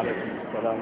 وعليكم السلام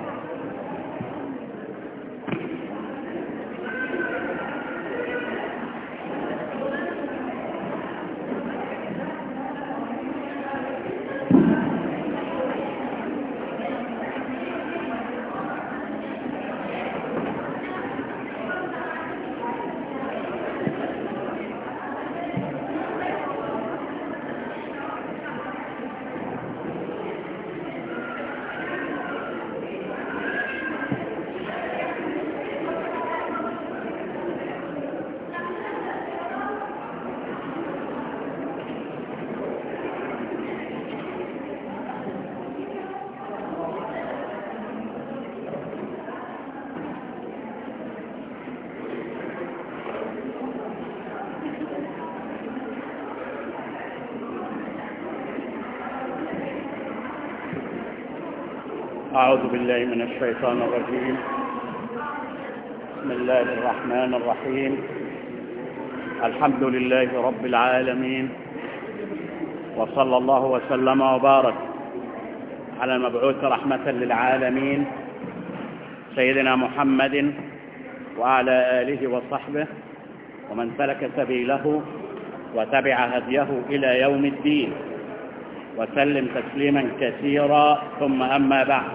أعوذ بالله من الشيطان الرجيم بسم الله الرحمن الرحيم الحمد لله رب العالمين وصلى الله وسلم وبارك على المبعوث رحمة للعالمين سيدنا محمد وعلى آله وصحبه ومن سلك سبيله وتبع هديه إلى يوم الدين وسلم تسليما كثيرا ثم أما بعد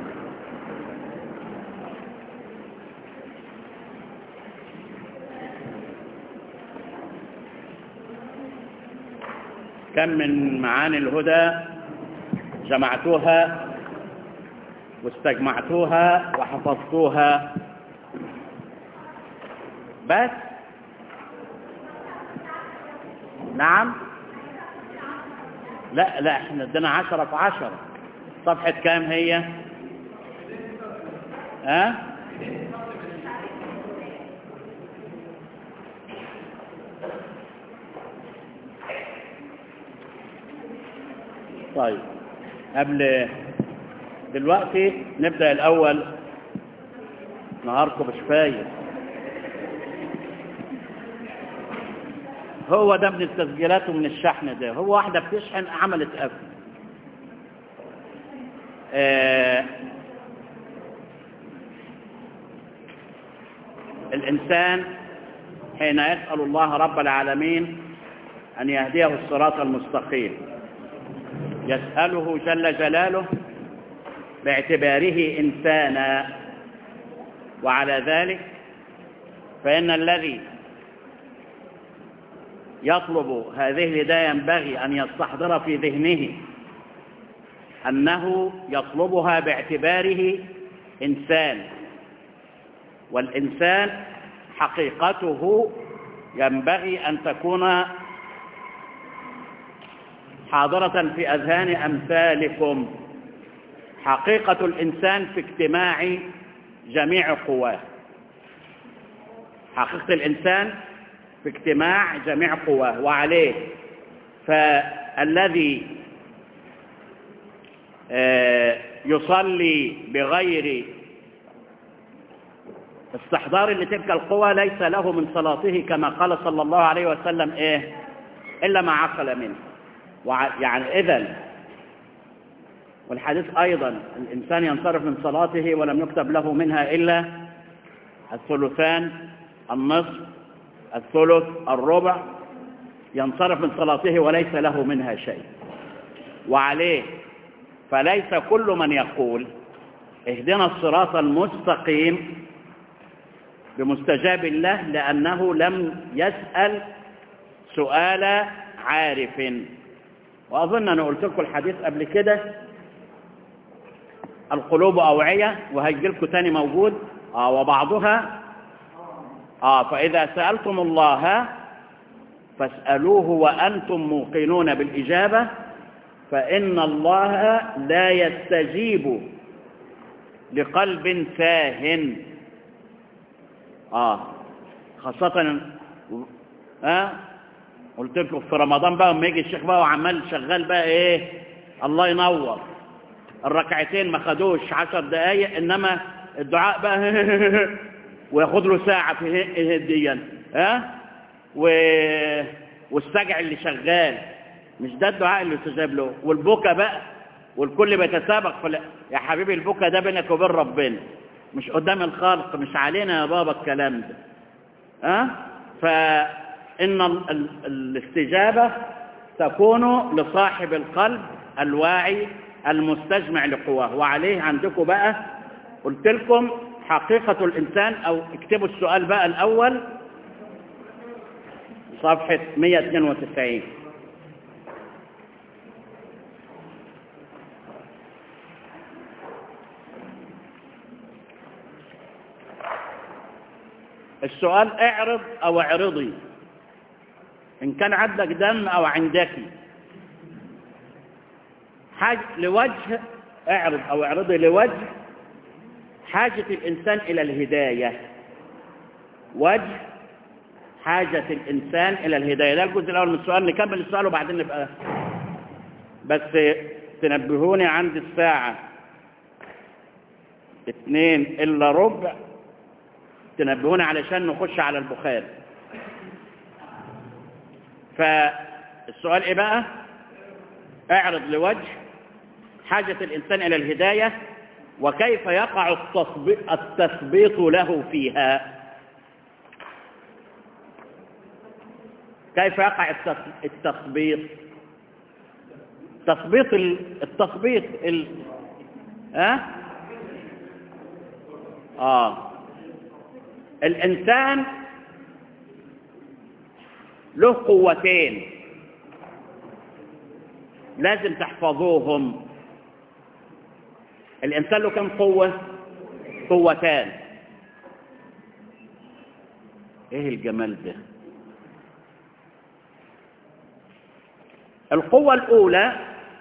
كم من معاني الهدى جمعتوها واستجمعتوها وحفظتوها بس نعم لا لا احنا ادينا عشرة في عشرة صفحة كام هي ها أه؟ طيب قبل دلوقتي نبدأ الأول نهاركم مش فايق هو ده من التسجيلات ومن الشحن ده هو واحدة بتشحن عملت قفل آه الإنسان حين يسأل الله رب العالمين أن يهديه الصراط المستقيم يسأله جل جلاله باعتباره إنسانا وعلى ذلك فإن الذي يطلب هذه الهداية ينبغي أن يستحضر في ذهنه أنه يطلبها باعتباره إنسان والإنسان حقيقته ينبغي أن تكون حاضرة في أذهان أمثالكم حقيقة الإنسان في اجتماع جميع قواه حقيقة الإنسان في اجتماع جميع قواه وعليه فالذي يصلي بغير استحضار لتلك القوى ليس له من صلاته كما قال صلى الله عليه وسلم إيه إلا ما عقل منه يعني إذن والحديث أيضا الإنسان ينصرف من صلاته ولم يكتب له منها إلا الثلثان النصف الثلث الربع ينصرف من صلاته وليس له منها شيء وعليه فليس كل من يقول اهدنا الصراط المستقيم بمستجاب الله لأنه لم يسأل سؤال عارف وأظن أنا قلت لكم الحديث قبل كده القلوب أوعية وهيجي لكم تاني موجود آه وبعضها آه فإذا سألتم الله فاسألوه وأنتم موقنون بالإجابة فإن الله لا يستجيب لقلب ساهن آه خاصة آه قلت لكم في رمضان بقى لما يجي الشيخ بقى وعمال شغال بقى ايه الله ينور الركعتين ما خدوش عشر دقايق انما الدعاء بقى وياخد له ساعة في هديا ها و... والسجع اللي شغال مش ده الدعاء اللي يستجاب له والبكا بقى والكل بيتسابق في ال- يا حبيبي البكا ده بينك وبين ربنا مش قدام الخلق مش علينا يا بابا الكلام ده ها فإن ال- ال- الاستجابة تكون لصاحب القلب الواعي المستجمع لقواه وعليه عندكم بقى قلت لكم حقيقة الإنسان أو اكتبوا السؤال بقى الأول صفحة 192 السؤال اعرض أو اعرضي إن كان عندك دم أو عندك حاج لوجه اعرض أو اعرضي لوجه حاجة الإنسان إلى الهداية وجه حاجة الإنسان إلى الهداية ده الجزء الأول من السؤال نكمل السؤال وبعدين نبقى بس تنبهوني عند الساعة اتنين إلا ربع تنبهوني علشان نخش على البخاري فالسؤال ايه بقى اعرض لوجه حاجة الإنسان إلى الهداية وكيف يقع التثبيط, التثبيط له فيها كيف يقع التث- التثبيط تثبيط ال- التثبيط ال... ها اه الإنسان له قوتين لازم تحفظوهم الإنسان له كم قوة قوتان ايه الجمال ده القوة الأولى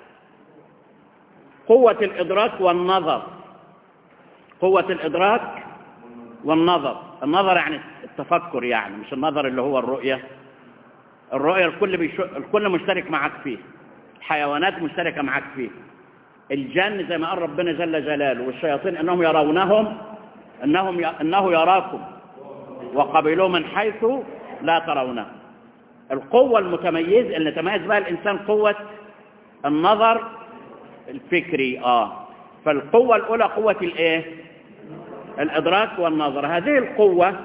قوة الإدراك والنظر قوة الإدراك والنظر النظر يعني التفكر يعني مش النظر اللي هو الرؤية الرؤية الكل, بيشو... الكل مشترك معك فيه الحيوانات مشتركة معك فيه الجن زي ما قال ربنا جل جلاله والشياطين انهم يرونهم انهم ي... انه يراكم وقبلوا من حيث لا ترونه القوة المتميزة اللي تميز بها الإنسان قوة النظر الفكري آه فالقوة الأولى قوة الإيه الإدراك والنظر هذه القوة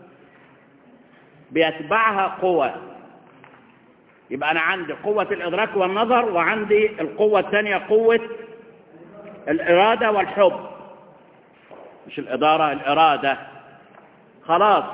بيتبعها قوة يبقى أنا عندي قوة الإدراك والنظر وعندي القوة الثانية قوة الإرادة والحب مش الإدارة الإرادة خلاص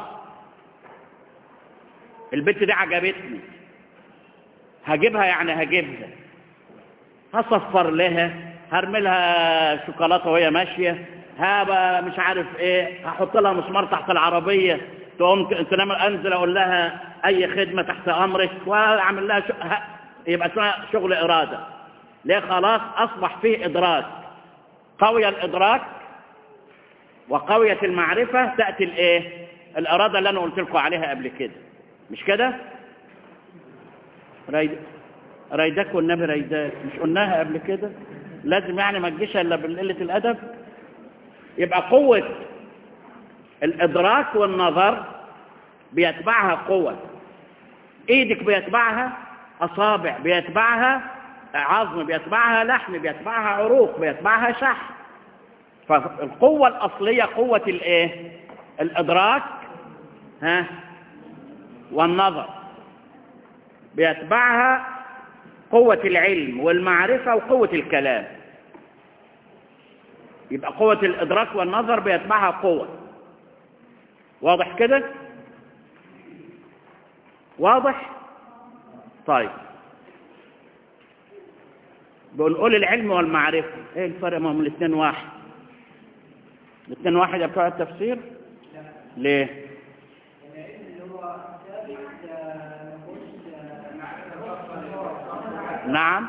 البنت دي عجبتني هجيبها يعني هجيبها هصفر لها هرمي لها شوكولاته وهي ماشيه هابا مش عارف ايه هحط لها مسمار تحت العربيه تقوم تنام انزل اقول لها اي خدمه تحت امرك واعمل لها شو... ه... يبقى اسمها شغل اراده ليه خلاص اصبح فيه ادراك قوي الادراك وقويه المعرفه تاتي الايه الاراده اللي انا قلت لكم عليها قبل كده مش كده ريد... ريدك والنبي ريداك مش قلناها قبل كده لازم يعني ما تجيش الا بقله الادب يبقى قوه الادراك والنظر بيتبعها قوه ايدك بيتبعها اصابع بيتبعها عظم بيتبعها لحم بيتبعها عروق بيتبعها شحم فالقوه الاصليه قوه الايه الادراك ها والنظر بيتبعها قوة العلم والمعرفة وقوة الكلام يبقى قوة الإدراك والنظر بيتبعها قوة واضح كده واضح طيب بنقول العلم والمعرفة ايه الفرق ما هم الاثنين واحد الاثنين واحد يا بتوع التفسير ليه نعم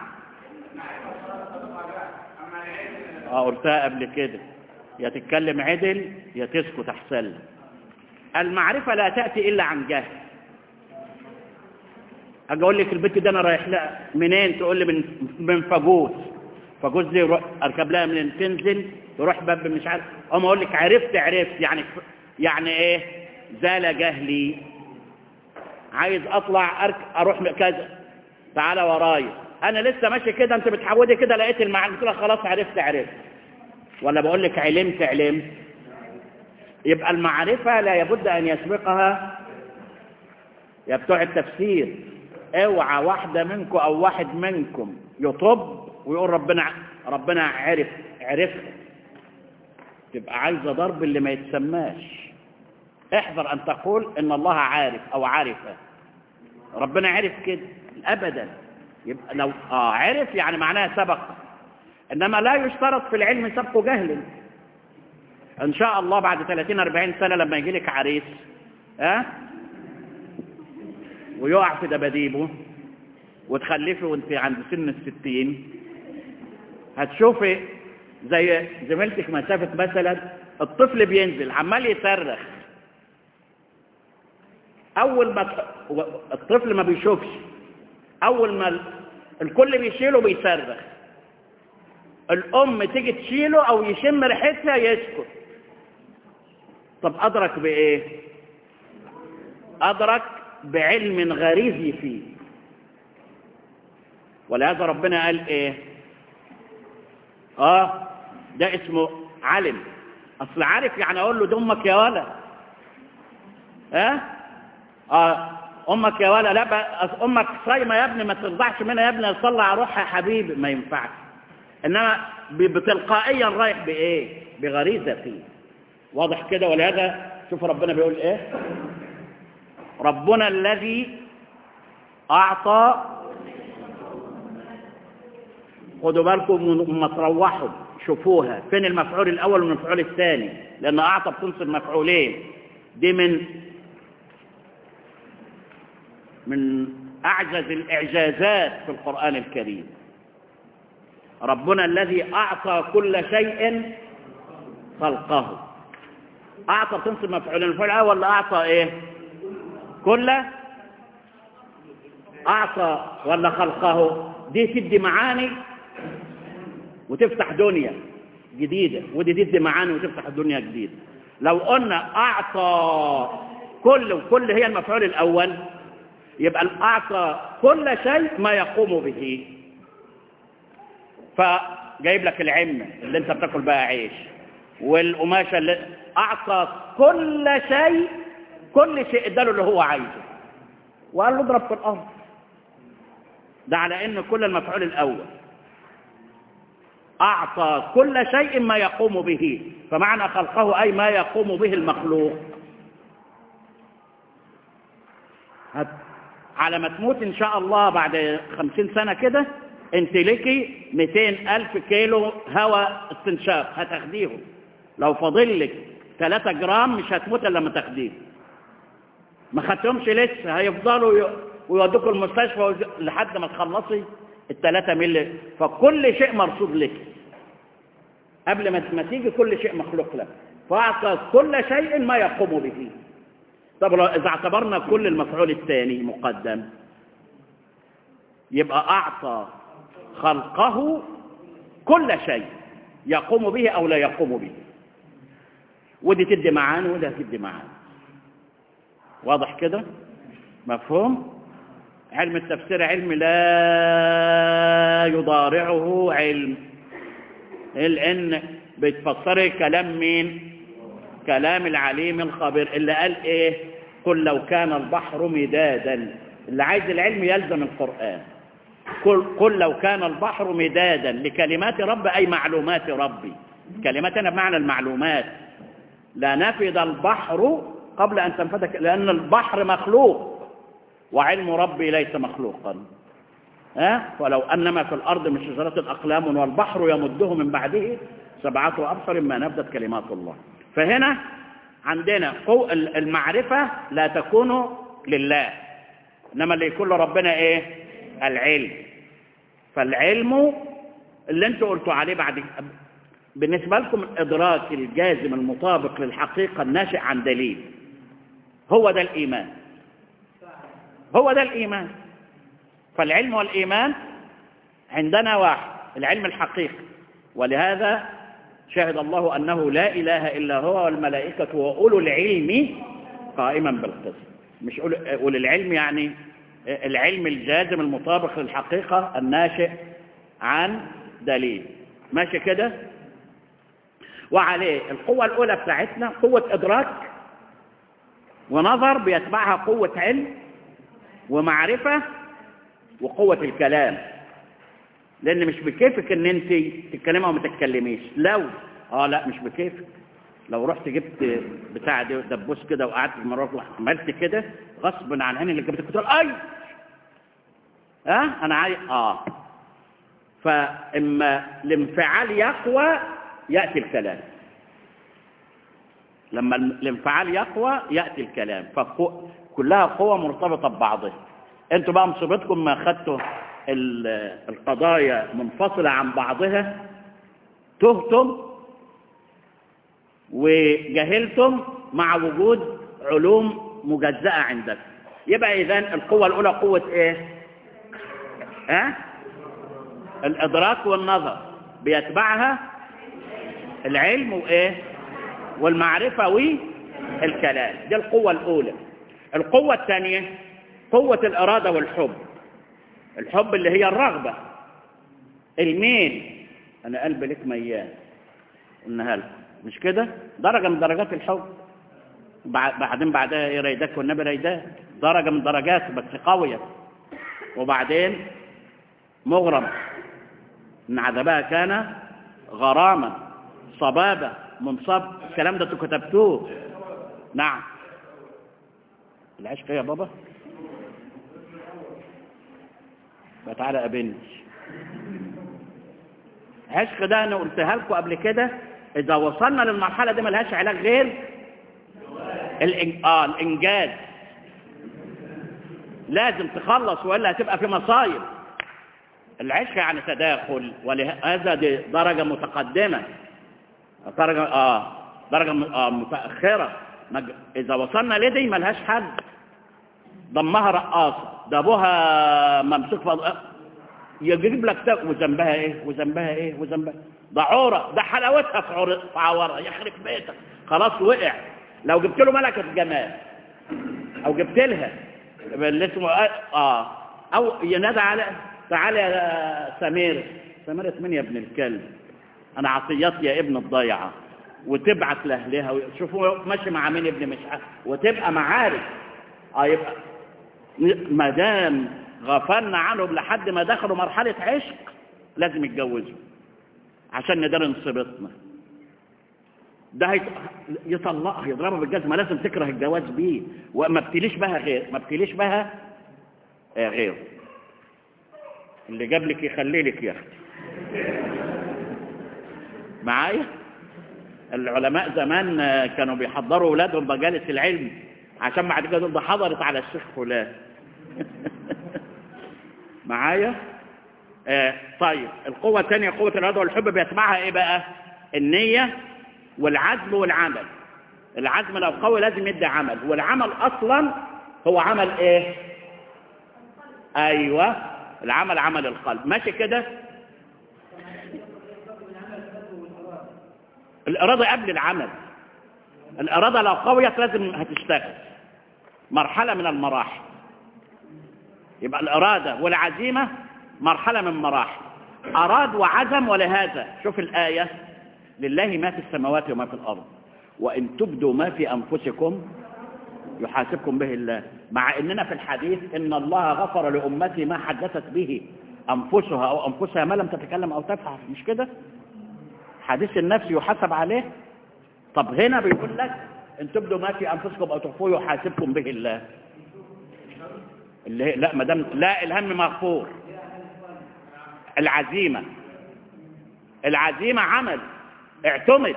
اه قلتها قبل كده يا تتكلم عدل يا تسكت احسن لك المعرفة لا تأتي إلا عن جهل أجي أقول لك البنت دي أنا رايح لها منين تقول لي من من فاجوس فاجوس دي يروح أركب لها منين تنزل تروح باب مش عارف أما أقول لك عرفت عرفت يعني يعني إيه زال جهلي عايز أطلع أرك أروح كذا تعالى ورايا انا لسه ماشي كده انت بتحودي كده لقيت المعنى قلت لك خلاص عرفت عرفت ولا بقول لك علمت علمت يبقى المعرفة لا يبد أن يسبقها يا بتوع التفسير اوعى واحدة منكم أو واحد منكم يطب ويقول ربنا ربنا عرف عرف تبقى عايزة ضرب اللي ما يتسماش احذر أن تقول إن الله عارف أو عارفة ربنا عرف كده أبدا يبقى لو آه عرف يعني معناها سبق إنما لا يشترط في العلم سبق جهل ان شاء الله بعد 30 40 سنه لما يجي لك عريس ها أه؟ ويقع في دباديبه وتخلفي وانت عند سن الستين هتشوفي زي زميلتك مسافه مثلا الطفل بينزل عمال يصرخ اول ما الطفل ما بيشوفش اول ما الكل بيشيله بيصرخ الام تيجي تشيله او يشم ريحتها يسكت طب أدرك بإيه أدرك بعلم غريزي فيه ولهذا ربنا قال إيه آه ده اسمه علم أصل عارف يعني أقول له ده أمك يا ولا ها آه؟ آه أمك يا ولا لا بقى أمك صايمة يا ابني ما ترضعش منها يا ابني صلى على روحها يا حبيبي ما ينفعش إنما بتلقائيا رايح بإيه بغريزة فيه واضح كده ولهذا شوف ربنا بيقول ايه ربنا الذي اعطى خدوا بالكم لما تروحوا شوفوها فين المفعول الاول والمفعول الثاني لان اعطى بتنصب مفعولين دي من من اعجز الاعجازات في القران الكريم ربنا الذي اعطى كل شيء خلقه أعطى بتنصب مفعول المفعول الأول ولا أعطى إيه كل أعطى ولا خلقه دي تدي معاني وتفتح دنيا جديدة ودي تدي معاني وتفتح دنيا جديدة لو قلنا أعطى كل وكل هي المفعول الأول يبقى أعطى كل شيء ما يقوم به فجايب لك العمة اللي انت بتاكل بقى عيش والقماشة اللي أعطى كل شيء كل شيء اداله اللي هو عايزه وقال له اضرب في الأرض ده على إن كل المفعول الأول أعطى كل شيء ما يقوم به فمعنى خلقه أي ما يقوم به المخلوق هت... على ما تموت إن شاء الله بعد خمسين سنة كده انت لكي 200 ألف كيلو هواء استنشاق هتاخديهم لو فاضل لك 3 جرام مش هتموت الا لما تاخديه ما خدتهمش لسه هيفضلوا ويودوكوا المستشفى لحد ما تخلصي الثلاثة ملي فكل شيء مرصود لك قبل ما تيجي كل شيء مخلوق لك فأعطى كل شيء ما يقوم به طب إذا اعتبرنا كل المفعول الثاني مقدم يبقى أعطى خلقه كل شيء يقوم به أو لا يقوم به ودي تدي معاني وده تدي معاني واضح كده مفهوم علم التفسير علم لا يضارعه علم لأن بتفسري كلام مين كلام العليم الخبير اللي قال ايه قل لو كان البحر مدادا اللي عايز العلم يلزم القرآن قل, قل لو كان البحر مدادا لكلمات رب أي معلومات ربي كلماتنا بمعنى المعلومات لا نفد البحر قبل أن تنفد لأن البحر مخلوق وعلم ربي ليس مخلوقا ها ولو أنما في الأرض من شجرة أقلام والبحر يمده من بعده سبعة أبصر ما نفدت كلمات الله فهنا عندنا المعرفة لا تكون لله إنما اللي يكون لربنا إيه العلم فالعلم اللي انتوا قلتوا عليه بعد بالنسبة لكم الإدراك الجازم المطابق للحقيقة الناشئ عن دليل هو ده الإيمان هو ده الإيمان فالعلم والإيمان عندنا واحد العلم الحقيقي ولهذا شهد الله أنه لا إله إلا هو والملائكة وأولو العلم قائما بالقسط مش أولو العلم يعني العلم الجازم المطابق للحقيقة الناشئ عن دليل ماشي كده وعليه القوة الأولى بتاعتنا قوة إدراك ونظر بيتبعها قوة علم ومعرفة وقوة الكلام لأن مش بكيفك إن أنت تتكلمي أو ما تتكلميش لو آه لا مش بكيفك لو رحت جبت بتاع دبوس كده وقعدت في مرات وعملت كده غصب عن عيني اللي جبتك بتقول أي ها أه؟ أنا عايز آه فإما الانفعال يقوى يأتي الكلام لما الانفعال يقوى يأتي الكلام فكلها قوة مرتبطة ببعضها انتوا بقى مصيبتكم ما خدتوا القضايا منفصلة عن بعضها تهتم وجهلتم مع وجود علوم مجزأة عندك يبقى إذن القوة الأولى قوة إيه؟ ها؟ أه؟ الإدراك والنظر بيتبعها العلم وإيه؟ والمعرفة والكلام دي القوة الأولى القوة الثانية قوة الإرادة والحب الحب اللي هي الرغبة الميل أنا قلبي لك ميال قلناها لكم مش كده درجة من درجات الحب بعدين بعدها ايه ريدك والنبي ريداك درجة من درجات بس قوية وبعدين مغرم ان عذابها كان غراما صبابة منصب الكلام ده انتوا كتبتوه نعم العشق يا بابا فتعالى قابلني عشق ده انا قلتها لكم قبل كده اذا وصلنا للمرحله دي ملهاش علاج غير الإن... آه الانجاز لازم تخلص والا هتبقى في مصايب العشق يعني تداخل ولهذا دي درجه متقدمه درجه اه درجه آه متاخره مج... اذا وصلنا لدي ملهاش حل ضمها رقاصه ده ابوها ممسوك في يجيب لك تق وذنبها ايه وذنبها ايه وذنبها ده عوره ده حلاوتها في عور في عورها يخرب بيتك خلاص وقع لو جبت له ملكه جمال او جبت لها اللي اسمه اه او ينادى على تعالى يا سمير سميرة من يا ابن الكلب انا عطيات يا ابن الضيعه وتبعت لاهلها وشوفوا ماشي مع مين ابن مش عارف وتبقى معارف اه يبقى ما دام غفلنا عنهم لحد ما دخلوا مرحلة عشق لازم يتجوزوا عشان ندار انصبتنا ده هيت... يطلقها يضربها بالجزمة لازم تكره الجواز بيه وما بتليش بها غير ما بتليش بها آه غير اللي جاب لك يخلي لك يا اختي معايا العلماء زمان كانوا بيحضروا اولادهم مجالس العلم عشان بعد كده ده حضرت على الشيخ فلان معايا آه طيب القوة الثانية قوة الإرادة والحب بيتبعها إيه بقى النية والعزم والعمل العزم لو قوي لازم يدي عمل والعمل أصلا هو عمل إيه أيوة العمل عمل القلب ماشي كده الإرادة قبل العمل الإرادة لو قويت لازم هتشتغل مرحلة من المراحل يبقى الإرادة والعزيمة مرحلة من مراحل أراد وعزم ولهذا شوف الآية لله ما في السماوات وما في الأرض وإن تبدوا ما في أنفسكم يحاسبكم به الله مع إننا في الحديث إن الله غفر لأمتي ما حدثت به أنفسها أو أنفسها ما لم تتكلم أو تفعل مش كده حديث النفس يحاسب عليه طب هنا بيقول لك إن تبدوا ما في أنفسكم أو تخفوه يحاسبكم به الله اللي لا ما دام لا الهم مغفور العزيمة العزيمة عمل اعتمد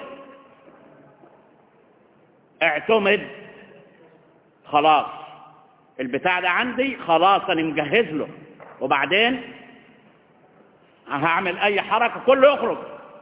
اعتمد خلاص البتاع ده عندي خلاص انا مجهز له وبعدين هعمل اي حركة كله يخرج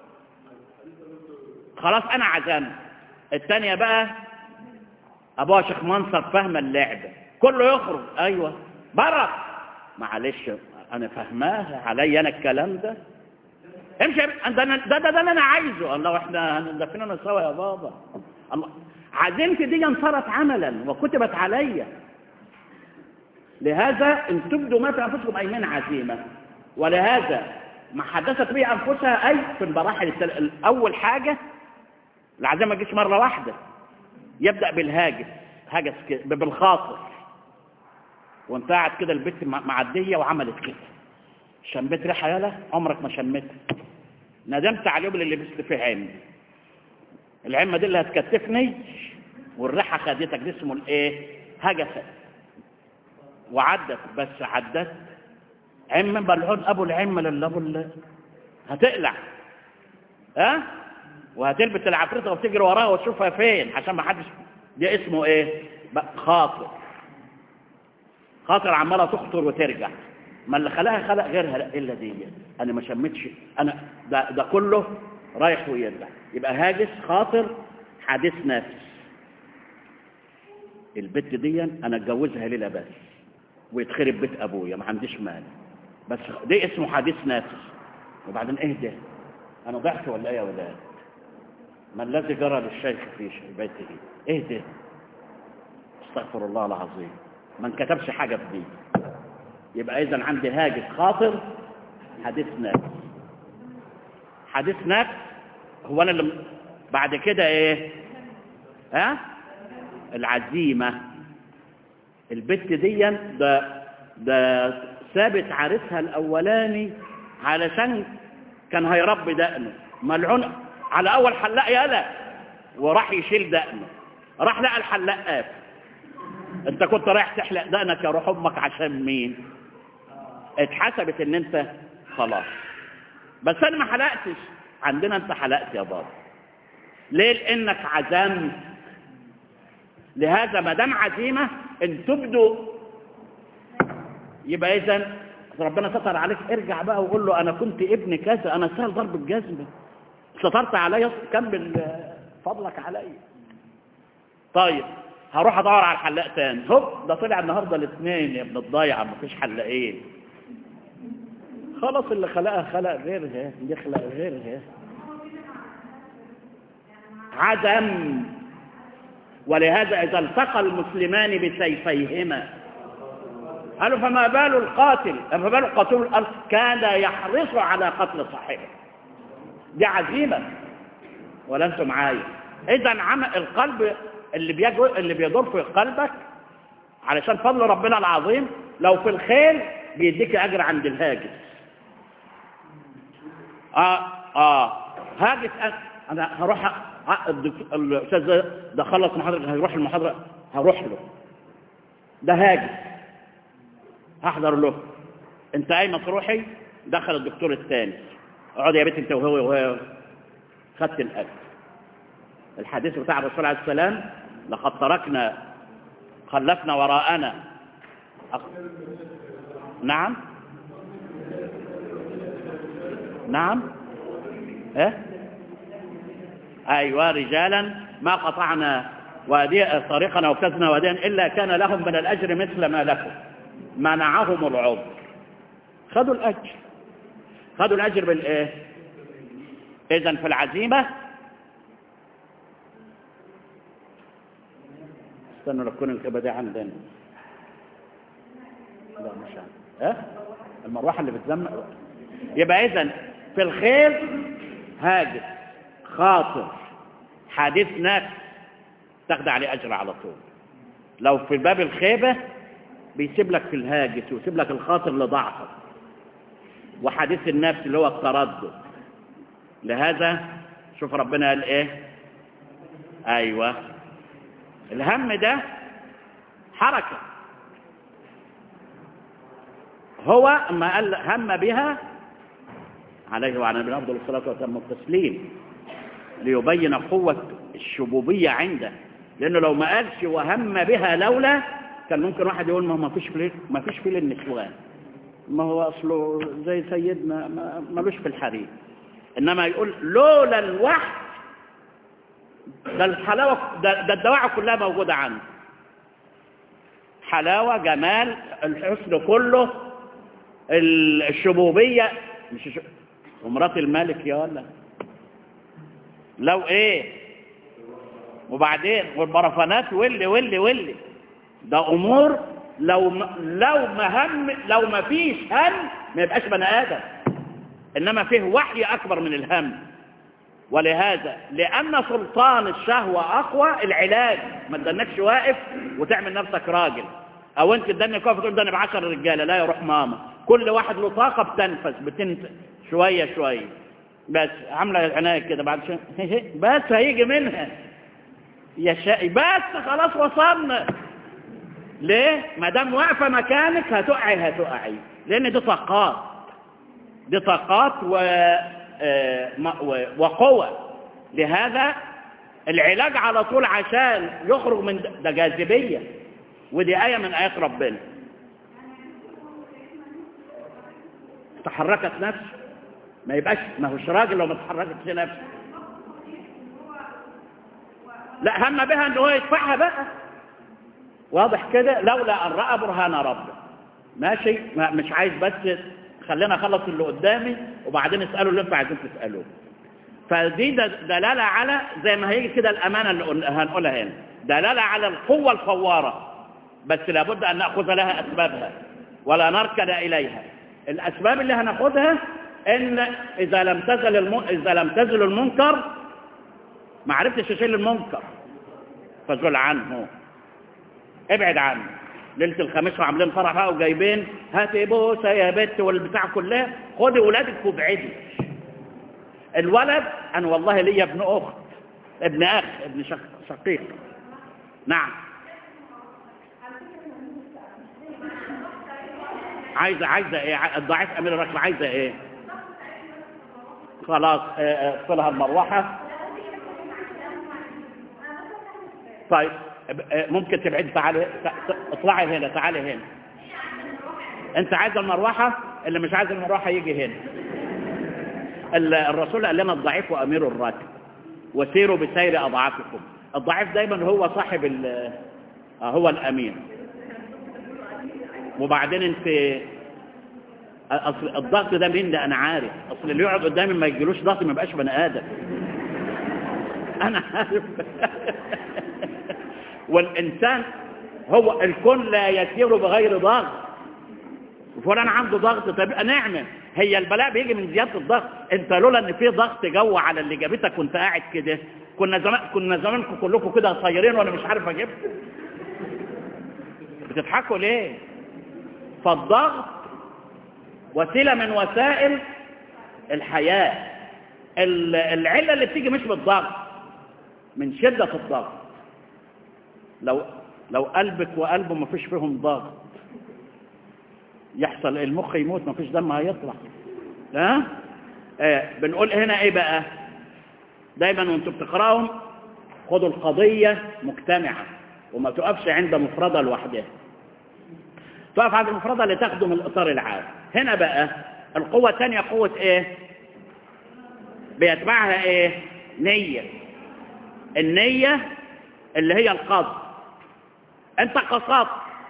خلاص انا عزمت الثانية بقى ابوها شيخ منصر فاهمة اللعبة كله يخرج ايوه بره معلش انا فاهماها عليا انا الكلام ده امشي ده ده ده, ده, ده انا عايزه الله احنا هندفننا سوا يا بابا الله عزيمتي دي صارت عملا وكتبت عليا لهذا ان تبدوا ما في انفسكم اي من عزيمه ولهذا ما حدثت به انفسها اي في المراحل التل... اول حاجه العزيمه ما تجيش مره واحده يبدا بالهاجس هاجس كده بالخاطر وانت قاعد كده البت معديه وعملت كده شميت ريحه يالا عمرك ما شميتها ندمت على اليوم اللي لبست فيه عم العمه دي اللي هتكتفني والريحه خدتك دي اسمه الايه هجست وعدت بس عدت عم بلعون ابو العم لله ابو ال- هتقلع ها أه؟ وهتلبس العفريته وتجري وراها وتشوفها فين عشان ما حدش ده اسمه ايه بقى خاطر خاطر عماله تخطر وترجع ما اللي خلقها خلق غيرها لا الا دي انا ما شمتش انا ده ده كله رايح ويرجع يبقى هاجس خاطر حادث نفس البت دي انا اتجوزها ليله بس ويتخرب بيت ابويا ما عنديش مانع بس ده اسمه حديث نفس وبعدين ايه ده انا ضعت ولا ايه يا ولاد ما الذي جرى للشيخ في بيته ايه ده استغفر الله العظيم ما انكتبش حاجه في دي يبقى اذا عندي هاجس خاطر حديث نفس حديث نفس هو انا اللي بعد كده ايه ها العزيمه البت دي ده ده ثابت عارفها الاولاني علشان كان هيربي دقنه ملعون على اول حلاق يالا وراح يشيل دقنه راح لقى الحلاق قافل انت كنت رايح تحلق دقنك يا روح امك عشان مين اتحسبت ان انت خلاص بس انا ما حلقتش عندنا انت حلقت يا بابا ليه لانك عزمت لهذا ما دام عزيمه ان تبدوا يبقى اذا ربنا ستر عليك ارجع بقى وقول له انا كنت ابن كذا انا سهل ضرب الجزمه سترت عليا كمل فضلك عليا طيب هروح ادور على الحلاق تاني هوب ده طلع النهارده الاثنين يا ابن الضايعه مفيش حلاقين خلاص اللي خلقها خلق غيرها يخلق غيرها عدم ولهذا إذا التقى المسلمان بسيفيهما قالوا فما بال القاتل فما بال القاتل الأرض كان يحرص على قتل صاحبه دي عزيمة ولا انتم معايا إذا عم القلب اللي بيجو اللي بيدور في قلبك علشان فضل ربنا العظيم لو في الخير بيديك أجر عند الهاجس آه آه هاجس أنا- أنا هروح أ- الدكتور- الأستاذ ده- ده خلص محاضرة هيروح المحاضرة هروح له ده هاجس هحضر له انت قايمه تروحي دخل الدكتور الثاني اقعد يا بنت انت وهو وهو خدت الاكل الحديث بتاع الرسول عليه السلام لقد تركنا خلفنا وراءنا أخ... نعم نعم ايه ايوه رجالا ما قطعنا وادي طريقنا وكزنا واديا الا كان لهم من الاجر مثل ما لكم منعهم العذر خدوا الاجر خدوا الاجر بالايه اذا في العزيمه استنوا لكون الكبه دي عندنا لا مش عندنا ها المروحه اللي بتزمق يبقى اذا في الخير هاجس خاطر حديث نفس تاخد عليه اجر على طول لو في باب الخيبه بيسيب لك في الهاجس ويسيب لك الخاطر لضعفك وحديث النفس اللي هو التردد لهذا شوف ربنا قال ايه ايوه الهم ده حركه هو اما قال هم بها عليه وعلى نبينا افضل الصلاه والسلام التسليم ليبين قوه الشبوبيه عنده لانه لو ما قالش وهم بها لولا كان ممكن واحد يقول ما ما فيش فيه ما فيش فيه النسوان ما هو اصله زي سيدنا ما ملوش في الحريم انما يقول لولا الوحي ده الحلاوه ده, ده الدواعي كلها موجوده عنده حلاوه جمال الحسن كله الشبوبيه مش الش... ومرات الملك يا ولا لو ايه وبعدين والبرفانات واللي واللي واللي ده امور لو ما لو ما هم لو ما فيش هم ما يبقاش بني ادم انما فيه وحي اكبر من الهم ولهذا لان سلطان الشهوه اقوى العلاج ما تدنكش واقف وتعمل نفسك راجل او انت تدنك واقف تقول ده انا بعشر رجاله لا يروح ماما كل واحد له طاقه بتنفس بتنت شويه شويه بس عامله العنايه كده بعد شويه بس هيجي منها يا شقي بس خلاص وصلنا ليه ما دام واقفه مكانك هتقعي هتقعي لان دي طاقات دي طاقات و... و... وقوة لهذا العلاج على طول عشان يخرج من ده جاذبية ودي آية من آيات ربنا تحركت نفسه ما يبقاش ما هوش راجل لو ما تحركتش نفسه لا هم بها ان هو يدفعها بقى واضح كده لولا ان راى برهان ربه ماشي ما مش عايز بس خلينا اخلص اللي قدامي وبعدين اسالوا اللي انتوا عايزين تسالوه فدي دلاله على زي ما هيجي كده الامانه اللي هنقولها هنا دلاله على القوه الفواره بس لابد ان ناخذ لها اسبابها ولا نركن اليها الاسباب اللي هناخذها ان اذا لم تزل الم... اذا لم تزل المنكر ما عرفتش تشيل المنكر فزل عنه ابعد عنه ليله الخميس وعاملين فرح بقى وجايبين هاتي بوسه يا بت والبتاع كلها خدي ولادك وابعدي الولد انا والله ليا ابن اخت ابن اخ ابن شق... شقيق نعم عايزه عايزه ايه الضعيف امير الركب عايزه ايه خلاص اطفلها المروحه طيب ممكن تبعد تعالي اطلعي هنا تعالي هنا انت عايز المروحة اللي مش عايز المروحة يجي هنا الرسول قال لنا الضعيف وامير الراكب وسيروا بسير اضعافكم الضعيف دايما هو صاحب ال هو الامير وبعدين انت اصل الضغط ده مين ده انا عارف اصل اللي يقعد قدامي ما يجيلوش ضغط ما يبقاش بني ادم انا عارف والإنسان هو الكون لا يسير بغير ضغط فلان عنده ضغط طب نعمة هي البلاء بيجي من زيادة الضغط انت لولا ان في ضغط جو على اللي جابتك وانت قاعد كده كنا زمان كنا زمانكم كلكم كده طايرين وانا مش عارف اجيبكم بتضحكوا ليه فالضغط وسيلة من وسائل الحياة العلة اللي بتيجي مش بالضغط من شدة الضغط لو لو قلبك وقلبه ما فيش فيهم ضغط يحصل المخ يموت ما فيش دم هيطلع ها آه بنقول هنا ايه بقى دايما وانتم بتقراهم خدوا القضية مجتمعة وما تقفش عند مفردة لوحدها تقف عند المفردة لتخدم الإطار العام هنا بقى القوة الثانية قوة ايه بيتبعها ايه نية النية اللي هي القصد انت قصدت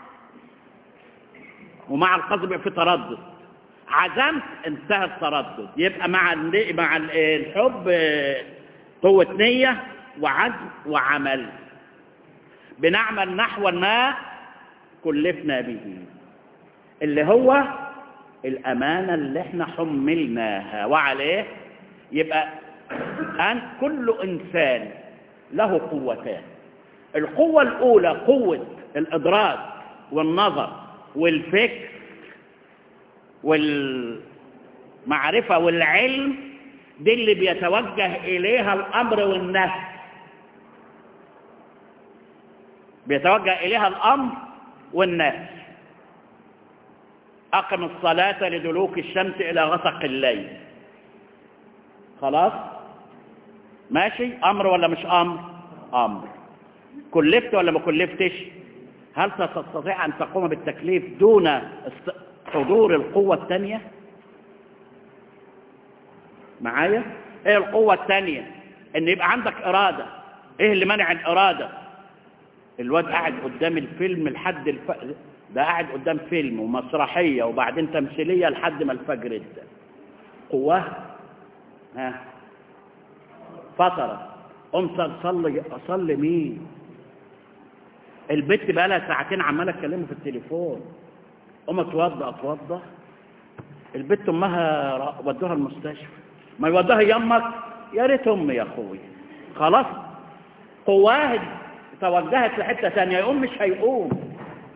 ومع القصد بيبقى في تردد عزمت انتهى التردد يبقى مع مع الحب قوة نية وعزم وعمل بنعمل نحو ما كلفنا به اللي هو الأمانة اللي احنا حملناها وعليه يبقى أن كل إنسان له قوتان القوة الأولى قوة الإدراك والنظر والفكر والمعرفة والعلم دي اللي بيتوجه إليها الأمر والنهي بيتوجه إليها الأمر والنهي أقم الصلاة لدلوك الشمس إلى غسق الليل خلاص ماشي أمر ولا مش أمر أمر كلفت ولا ما كلفتش هل تستطيع أن تقوم بالتكليف دون حضور القوة الثانية معايا ايه القوة الثانية ان يبقى عندك ارادة ايه اللي منع الارادة الواد قاعد قدام الفيلم لحد الف... ده قاعد قدام فيلم ومسرحية وبعدين تمثيلية لحد ما الفجر ادى قوة ها فترة قمت اصلي اصلي مين البت بقى لها ساعتين عماله تكلمه في التليفون قوم اتوضى اتوضى البت امها را- ودوها المستشفى ما يودوها يمك يا ريت امي يا اخويا خلاص قواه توجهت لحته ثانيه يقوم مش هيقوم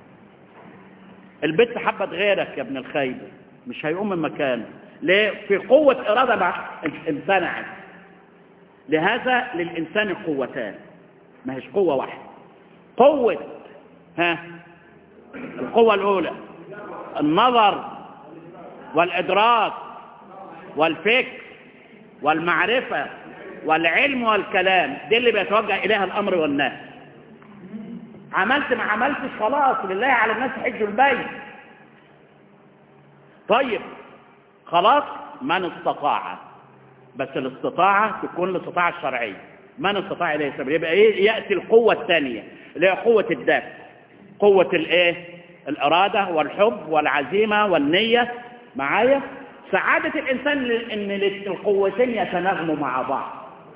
البت حبت غيرك يا ابن الخيبه مش هيقوم من مكانه ليه في قوه اراده مع امتنعت لهذا للانسان قوتان ما هيش قوه واحده قوه ها القوه الاولى النظر والادراك والفكر والمعرفه والعلم والكلام دي اللي بيتوجه اليها الامر والنهي عملت ما عملتش خلاص لله على الناس حج البيت طيب خلاص من استطاع بس الاستطاعة تكون الاستطاعة الشرعية من استطاع إليه سبيل يبقى إيه يأتي القوة الثانية اللي هي قوة الدافع قوة الإيه الإرادة والحب والعزيمة والنية معايا سعادة الإنسان إن القوتين يتناغموا مع بعض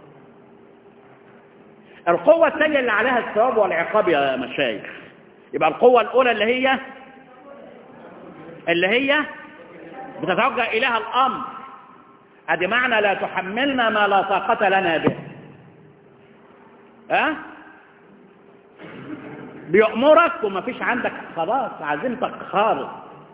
القوة الثانية اللي عليها الثواب والعقاب يا مشايخ يبقى القوة الأولى اللي هي اللي هي بتتوجه إليها الأمر ادي معنى لا تحملنا ما لا طاقة لنا به ها أه؟ بيأمرك وما فيش عندك خلاص عزيمتك خالص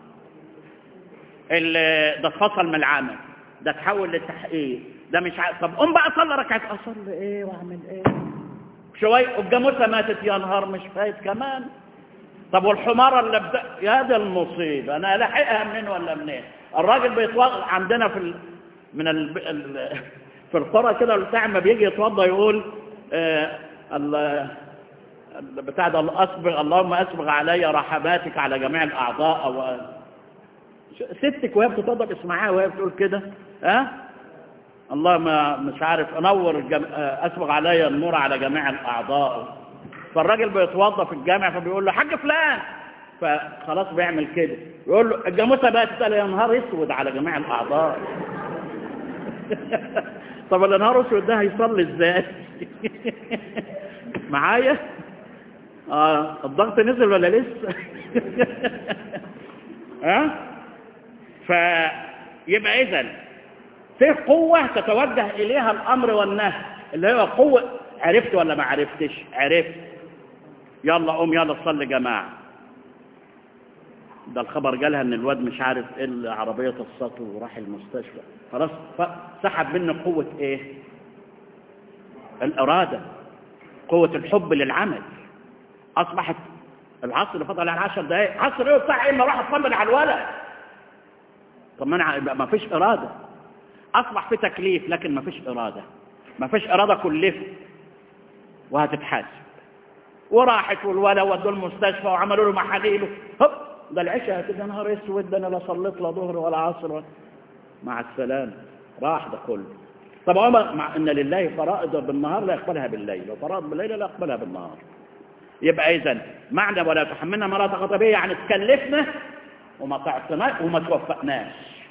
ده اتفصل من العمل ده تحول للتحقيق ده مش عارف طب قوم بقى صلي ركعة اصلي ايه واعمل ايه شوية الجاموسة ماتت يا نهار مش فايت كمان طب والحمارة اللي بدا يا ده المصيبة انا لاحقها منين ولا منين الراجل بيتوضع عندنا في ال... من ال... ال... في القرى كده بتاع ما بيجي يتوضى يقول آه ال... بتاع ده الأسبغ اللهم أسبغ علي رحماتك على جميع الأعضاء أو ستك وهي بتتوضى باسمعها وهي بتقول كده ها أه؟ اللهم مش عارف انور الجم... اسبغ علي النور على جميع الاعضاء فالراجل بيتوضى في الجامع فبيقول له حاج فلان فخلاص بيعمل كده يقول له الجاموسه بقى تسال يا نهار اسود على جميع الاعضاء طب النهار اسود ده هيصلي ازاي معايا اه الضغط نزل ولا لسه ها أه؟ فيبقى اذا في قوة تتوجه إليها الأمر والنهي اللي هو قوة عرفت ولا ما عرفتش عرفت يلا قوم يلا صلي جماعة ده الخبر جالها ان الواد مش عارف ايه العربية تصته وراح المستشفى خلاص سحب منه قوة ايه الارادة قوة الحب للعمل اصبحت العصر اللي فضل على عشر دقايق عصر ايه بتاع ايه ما راح اطمن على الولد طب ما انا ما فيش اراده أصبح في تكليف لكن ما فيش إرادة ما فيش إرادة كلفه وهتتحاسب وراحت والولا ودوا المستشفى وعملوا له محاليل هوب ده العشاء كده نهار اسود ده انا لا صليت لا ظهر ولا عصر ولا مع السلامه راح ده كله طب عمر مع ان لله فرائض بالنهار لا يقبلها بالليل وفرائض بالليل لا يقبلها بالنهار يبقى اذا معنى ولا تحملنا ما لا طاقه به يعني تكلفنا وما تعطيناش وما توفقناش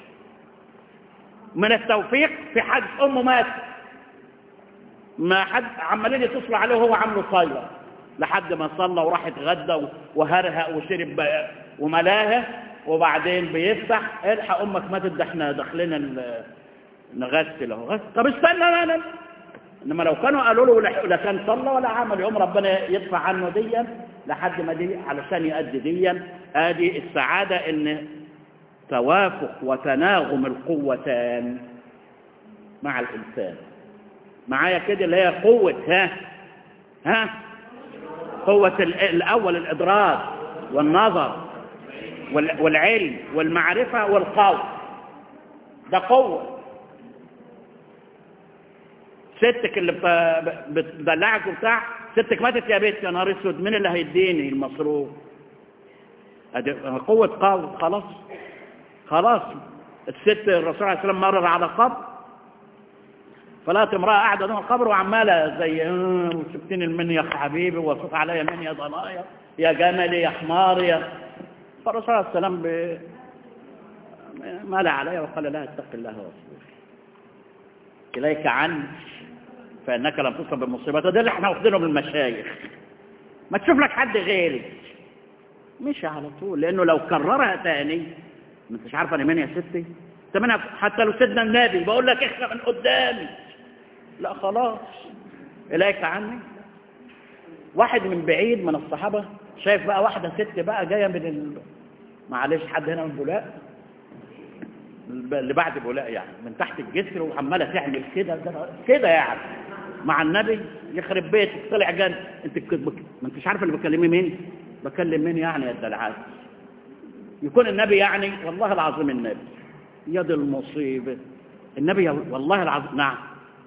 من التوفيق في حد امه مات ما حد عمالين يتصلوا عليه وهو عامله صايره لحد ما صلى وراح اتغدى وهرهق وشرب وملاها وبعدين بيفتح الحق امك ماتت ده احنا داخلين نغسل اهو طب استنى لا لا انما لو كانوا قالوا له لا كان صلى ولا عمل يوم ربنا يدفع عنه ديا لحد ما دي علشان يؤدي ديا ادي السعاده ان توافق وتناغم القوتان مع الإنسان معايا كده اللي هي قوة ها ها قوة الأول الإدراك والنظر والعلم والمعرفة والقول ده قوة ستك اللي بتدلعك وبتاع ستك ماتت يا بيت يا نهار اسود مين اللي هيديني المصروف قوة قول خلاص خلاص الست الرسول عليه السلام مرر على قبر فلقت امرأة قاعدة قدام القبر وعمالة زي سبتني المن يا حبيبي وصوت عليا من يا ضنايا يا جملي يا حماري يا فالرسول عليه السلام ب... مال عليها وقال لها اتق الله واصبر إليك عني فإنك لم تصب بالمصيبة ده اللي احنا واخدينه بالمشايخ ما تشوف لك حد غيري مش على طول لانه لو كررها تاني ما انتش عارفه انا مين يا ستي انت منها حتى لو سيدنا النبي بقول لك اخلع من قدامي لا خلاص اليك عني واحد من بعيد من الصحابه شايف بقى واحده ست بقى جايه من ال... معلش حد هنا من بولاق اللي بعد بولاق يعني من تحت الجسر وعماله تعمل كده كده يعني مع النبي يخرب بيتك طلع جن انت بك... ما انتش عارف اللي بكلمي مين بكلم مين يعني يا الدلعات يكون النبي يعني والله العظيم النبي يد المصيبه النبي والله العظيم نعم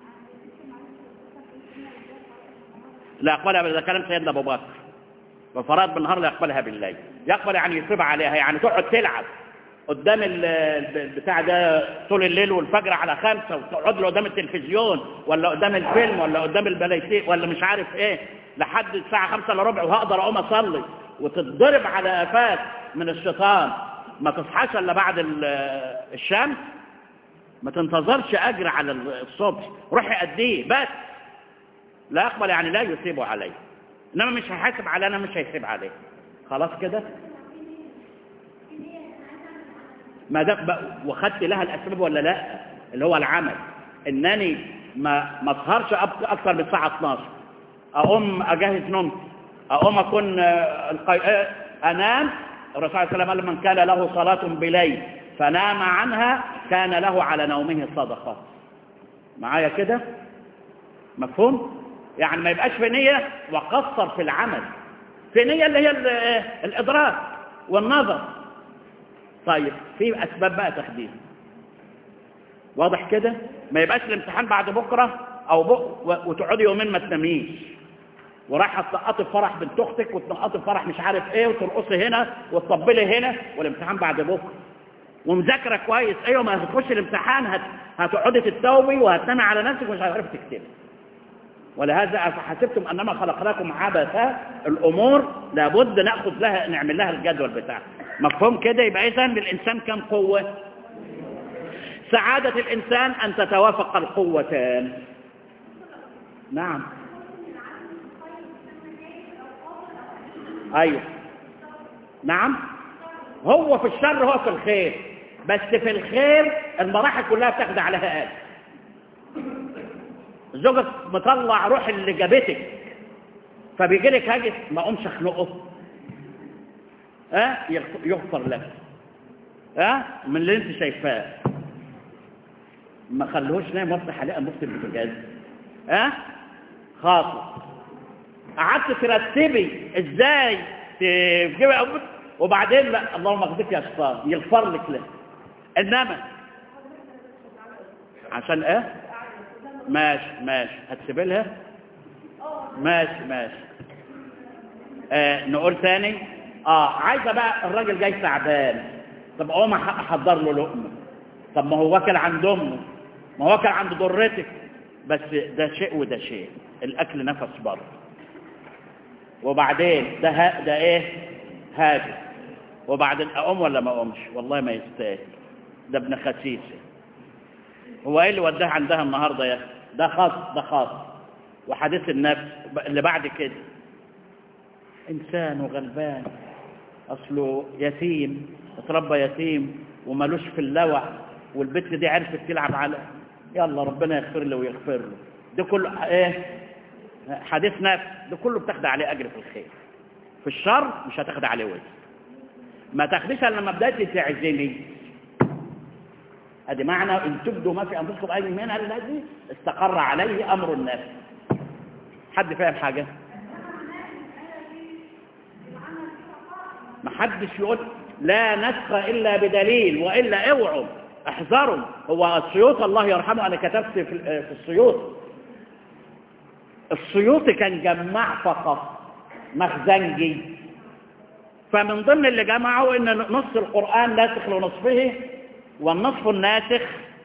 لا يقبلها إذا كلام سيدنا أبو بكر وفراد بالنهار لا يقبلها بالليل يقبل يعني يصيب عليها يعني تقعد تلعب قدام البتاع ده طول الليل والفجر على خمسة وتقعد له قدام التلفزيون ولا قدام الفيلم ولا قدام البلايتين ولا مش عارف ايه لحد الساعة خمسة الا ربع وهقدر اقوم اصلي وتتضرب على قفاك من الشيطان ما تصحاش الا بعد الشمس ما تنتظرش اجر على الصبح روحي اديه بس لا يقبل يعني لا يثيب عليه انما مش هيحاسب على انا مش هيثيب عليه خلاص كده ما ده وخدت لها الاسباب ولا لا اللي هو العمل انني ما ما اسهرش اكثر من الساعه 12 اقوم اجهز نومتي اقوم اكون انام الرسول صلى الله عليه وسلم قال من كان له صلاه بليل فنام عنها كان له على نومه صدقه معايا كده مفهوم يعني ما يبقاش في نية وقصر في العمل في نية اللي هي الإدراك والنظر طيب في أسباب بقى تخديم واضح كده ما يبقاش الامتحان بعد بكرة أو بق وتقعدي يومين ما تناميش ورايحة تنقطي فرح بنت أختك وتنقطي فرح مش عارف إيه وترقصي هنا وتطبلي هنا والامتحان بعد بكرة ومذاكرة كويس أيوة ما هتخش الامتحان هت... هتقعدي تتوبي وهتنامي على نفسك ومش هتعرفي تكتبي ولهذا أفحسبتم أنما خلقناكم عبثا الأمور لابد نأخذ لها نعمل لها الجدول بتاعها مفهوم كده يبقى إذا للإنسان كم قوة سعادة الإنسان أن تتوافق القوتان نعم أيوه نعم هو في الشر هو في الخير بس في الخير المراحل كلها بتاخد عليها آل زوجك مطلع روح اللي جابتك فبيجي لك هاجس ما اقومش اخنقه ها أه؟ يغفر لك ها أه؟ من اللي انت شايفاه ما خلوهوش نايم وافتح عليه انبوبه البوتاجاز ها أه؟ خاطر قعدت ترتبي ازاي تجيبي انبوبه وبعدين لا اللهم اغفرك يا شيطان يغفر لك له انما عشان ايه ماشي ماشي هتسيب لها ماشي ماشي آه نقول ثاني اه عايزه بقى الراجل جاي تعبان طب اقوم احضر له لقمه طب ما هو واكل عند امه ما هو واكل عند ضرتك بس ده شيء وده شيء الاكل نفس برضه وبعدين ده ها ده ايه هاجس وبعدين اقوم ولا ما اقومش والله ما يستاهل ده ابن خسيسه هو ايه اللي وداه عندها النهارده يا ده خاص ده خاص وحديث النفس اللي بعد كده انسان وغلبان اصله يتيم اتربى يتيم ومالوش في اللوع والبت دي عرفت تلعب على يلا ربنا يغفر له ويغفر له ده كله ايه حديث نفس ده كله بتاخد عليه اجر في الخير في الشر مش هتاخد عليه وزن ما تاخديش الا لما بدات تعزمي ادي معنى ان تبدوا ما في انفسكم اي من الذي استقر عليه امر الناس حد فاهم حاجه ما حدش يقول لا نسخ الا بدليل والا اوعوا احذروا هو السيوط الله يرحمه انا كتبت في السيوط السيوط كان جمع فقط مخزنجي فمن ضمن اللي جمعوا ان نص القرآن ناسخ لنصفه والنصف الناسخ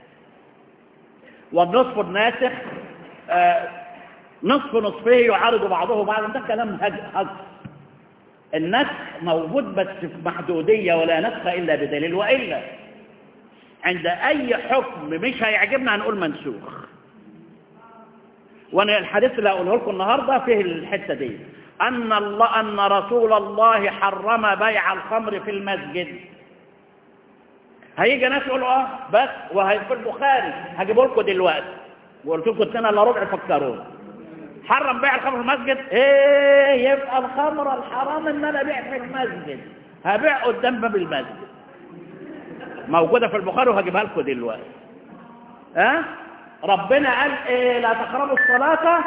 والنصف الناسخ آه نصف نصفه يعارض بعضه بعضا ده كلام هجر النسخ موجود بس في محدودية ولا نسخ إلا بدليل وإلا عند أي حكم مش هيعجبنا هنقول منسوخ وانا الحديث اللي هقوله لكم النهارده فيه الحته دي أن, الله أن رسول الله حرم بيع الخمر في المسجد هيجي ناس يقولوا اه بس وهي في البخاري هجيبه لكم دلوقتي وقلت لكم سنه الا ربع فكرون حرم بيع الخمر في المسجد ايه يبقى الخمر الحرام ان انا ابيع في المسجد هبيع قدام باب المسجد موجوده في البخاري وهجيبها لكم دلوقتي ها أه؟ ربنا قال ايه لا تقربوا الصلاه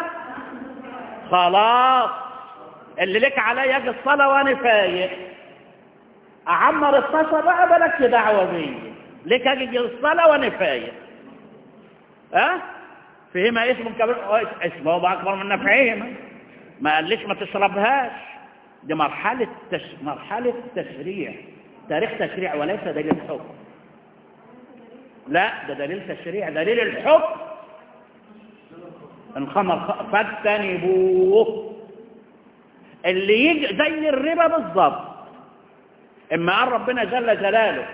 خلاص اللي لك عليا اجي الصلاه وانا فايق اعمر الطاسه بقى بلكش دعوه بيا ليك اجي الصلاه وانا فايق ها أه؟ فيهما اسم كبير اسمه اكبر من نفعهما ما قاليش ما تشربهاش دي مرحله تش... مرحله تشريع تاريخ تشريع وليس دليل حكم لا ده دليل تشريع دليل الحكم الخمر فاجتنبوه اللي يجي زي الربا بالظبط اما قال ربنا جل جلاله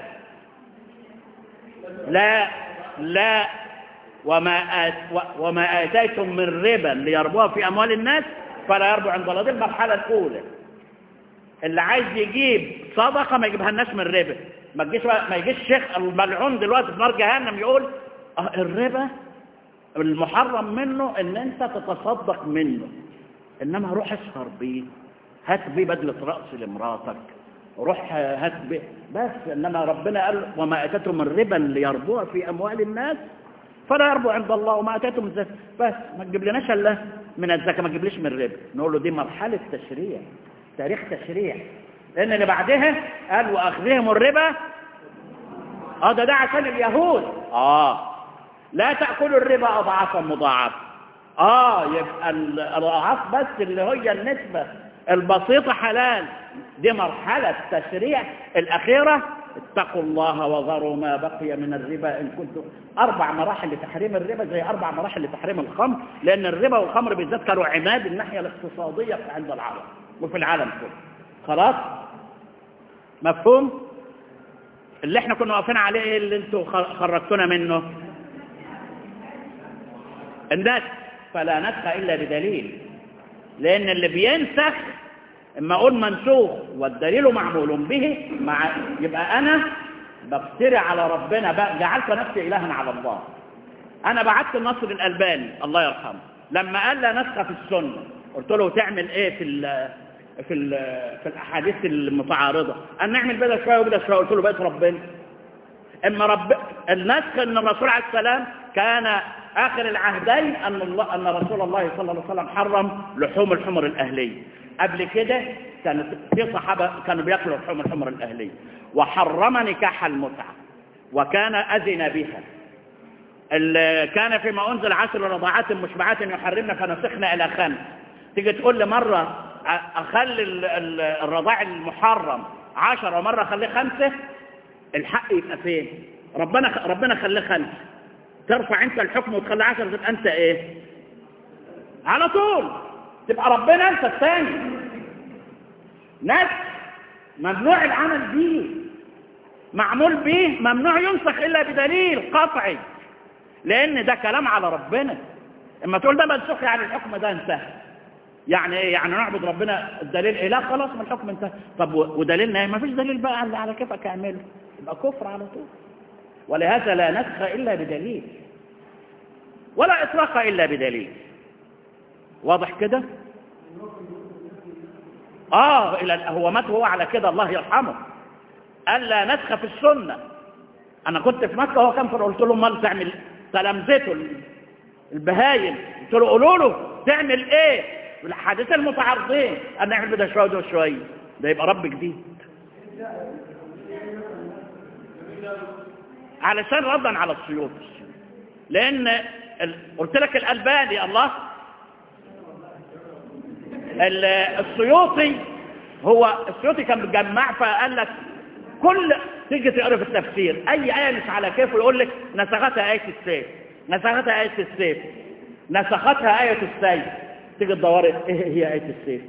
لا لا وما آت وما آتيتم من ربا ليربوها في أموال الناس فلا يربو عند الله دي المرحلة الأولى اللي عايز يجيب صدقة ما يجيبها الناس من ربا ما تجيش ما يجيش شيخ الملعون دلوقتي في نار جهنم يقول اه الربا المحرم منه ان انت تتصدق منه انما روح اسهر بيه هات بيه بدلة رأس لمراتك روح هات بيه بس انما ربنا قال وما اتتم من ربا ليربوها في اموال الناس فلا يربو عند الله وما اتيتم الزكاه بس ما تجيب لناش الا من الزكاه ما تجيبليش من الربا نقول له دي مرحله تشريع تاريخ تشريع لان اللي بعدها قال واخذهم الربا اه ده ده عشان اليهود اه لا تاكلوا الربا اضعافا مضاعفه اه يبقى الاضعاف بس اللي هي النسبه البسيطه حلال دي مرحله تشريع الاخيره اتقوا الله وذروا ما بقي من الربا إن كنتم أربع مراحل لتحريم الربا زي أربع مراحل لتحريم الخمر لأن الربا والخمر بالذات كانوا عماد الناحية الاقتصادية عند العرب وفي العالم كله خلاص مفهوم اللي احنا كنا واقفين عليه ايه اللي انتوا خرجتونا منه النسخ فلا نسخ إلا بدليل لأن اللي بينسخ اما اقول منسوخ والدليل معمول به مع يبقى انا بفتري على ربنا بقى جعلت نفسي الها على الله انا بعت النصر الالباني الله يرحمه لما قال لا نسخ في السنه قلت له تعمل ايه في ال في ال في الاحاديث المتعارضه قال نعمل بدل شويه وبدل شويه قلت له بقيت ربنا اما رب النسخ ان الرسول عليه السلام كان اخر العهدين ان الله ان رسول الله صلى الله عليه وسلم حرم لحوم الحمر الاهليه قبل كده كانت في صحابة كانوا بياكلوا لحوم الحمر الأهلية وحرم نكاح المتعة وكان أذن بها كان فيما أنزل عشر رضاعات مشبعات يحرمنا فنسخنا إلى خمس تيجي تقول لي مرة أخلي الرضاع المحرم عشرة ومرة أخليه خمسة الحق يبقى فين ربنا ربنا خليه خمسة ترفع أنت الحكم وتخلي عشرة تبقى أنت إيه على طول تبقى ربنا انت الثاني نفس ممنوع العمل به معمول به ممنوع ينسخ الا بدليل قطعي لان ده كلام على ربنا اما تقول ده منسوخ يعني الحكم ده انتهى يعني ايه يعني نعبد ربنا الدليل ايه لا خلاص ما الحكم انتهى طب ودليلنا ايه ما فيش دليل بقى اللي على كيفك اعمله يبقى كفر على طول ولهذا لا نسخ الا بدليل ولا اطلاق الا بدليل واضح كده اه الى هو مات وهو على كده الله يرحمه قال لا نسخ في السنه انا كنت في مكه وهو كان في قلت له امال تعمل تلامذته البهايم قلت له قولوا له تعمل ايه الحادثه المتعارضين قال نعمل بده شويه وده شويه ده يبقى رب جديد علشان ردا على السيوط لان قلت لك الالباني الله السيوطي هو السيوطي كان مجمع فقال لك كل تيجي تقرا في التفسير اي ايه مش على كيفه يقول لك نسختها ايه السيف نسختها ايه السيف نسختها ايه السيف تيجي تدوري ايه هي ايه السيف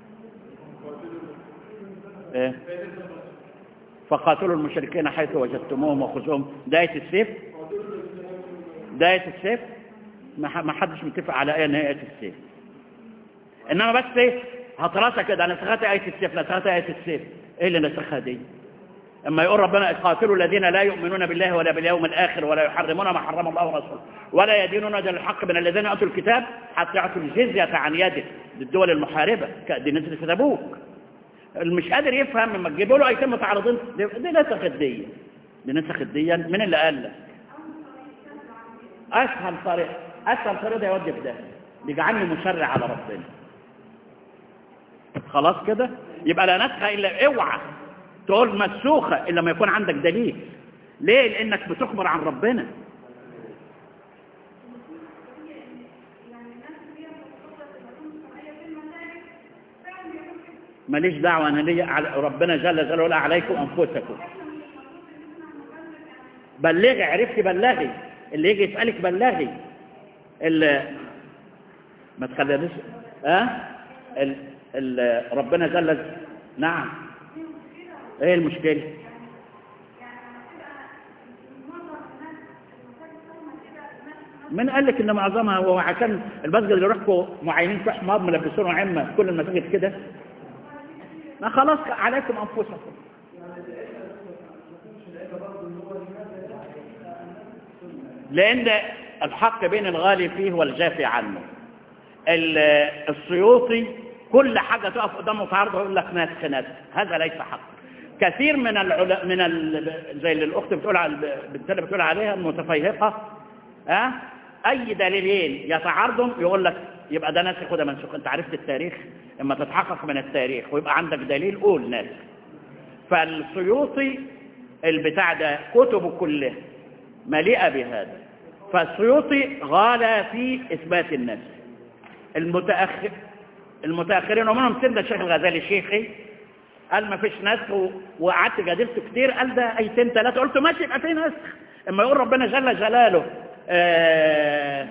ايه فقاتلوا المشركين حيث وجدتموهم وخذوهم ده ايه السيف ده ايه السيف ما حدش متفق على ايه ان هي ايه السيف انما بس ايه هطرسة كده نسخت آية السيف نسخت آية السيف ايه اللي نسخها دي اما يقول ربنا قاتلوا الذين لا يؤمنون بالله ولا باليوم الآخر ولا يحرمون ما حرم الله ورسوله ولا يدينون دين الحق من الذين أتوا الكتاب حتى يعطوا الجزية عن يده للدول المحاربة دي نزلت في تبوك مش قادر يفهم لما تجيبوا له ايتين متعارضين دي, دي نسخت دي دي نسخت دي من اللي قال لك اسهل طريق اسهل طريق ده يودي في ده بيجعلني مشرع على ربنا خلاص كده يبقى لا نسخه الا اوعى تقول مسوخه الا ما يكون عندك دليل ليه لانك بتخبر عن ربنا ماليش دعوة أنا لي ربنا جل جلاله عليكم أنفسكم بلغي عرفتي بلغي اللي يجي يسألك بلغي اللي ما تخلينيش اه ال... ال... ربنا جل نعم ايه المشكلة من قال لك ان معظمها هو عشان المسجد اللي روحكم معينين في حمار ملبسونه عمه كل المساجد كده ما خلاص عليكم أنفسكم لأن الحق بين الغالي فيه والجافي عنه السيوطي كل حاجة تقف قدامه تعرضه يقول لك ناسخ ناسخ هذا ليس حق كثير من العلا من ال... زي اللي الأخت بتقول على بالتالي بتقول عليها المتفيهقة ها أه؟ أي دليلين يتعارضهم يقول لك يبقى ده ناسخ وده منسوخ أنت عرفت التاريخ اما تتحقق من التاريخ ويبقى عندك دليل قول ناسخ فالسيوطي البتاع ده كتبه كلها مليئة بهذا فالسيوطي غالى في إثبات النسخ المتأخر المتأخرين ومنهم سيدنا الشيخ الغزالي شيخي قال ما فيش نسخ وقعدت جادلته كتير قال ده ايتين ثلاثة قلت ماشي يبقى في نسخ اما يقول ربنا جل جلاله آه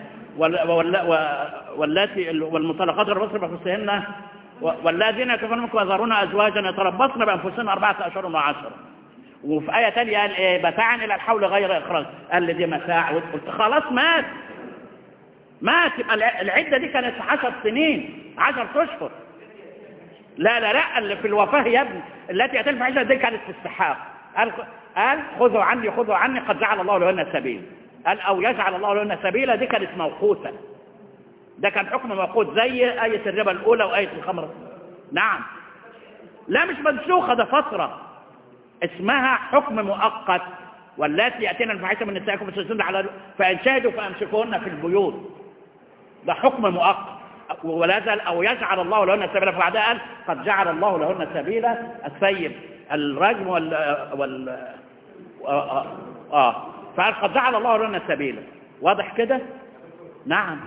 واللاتي والمطلقات الرسل بأنفسهن والذين يتوفون منكم يذرون أزواجا يتربصن بأنفسهن أربعة أشهر وعشرة وفي آية تانية قال إيه متاعا إلى الحول غير إخراج قال لي دي متاع قلت خلاص مات مات يبقى العدة دي كانت 10 سنين 10 أشهر لا لا لا اللي في الوفاة يا ابني التي يتلف عشرة دي كانت في السحاق قال قال خذوا عني خذوا عني قد جعل الله لهن سبيل قال أو يجعل الله لهن سبيلا دي كانت موقوتة ده كان حكم موقوت زي آية الربا الأولى وآية الخمر نعم لا مش منسوخة ده فترة اسمها حكم مؤقت واللاتي يأتينا الفاحشة من نسائكم فسجدون على فإن شهدوا فأمسكوهن في البيوت ده حكم مؤقت ولا زال أو يجعل الله لهن سبيلا فبعدها قال قد جعل الله لهن سبيلا السيب الرجم وال وال آه, آه. فقال قد جعل الله لهن سبيلا واضح كده نعم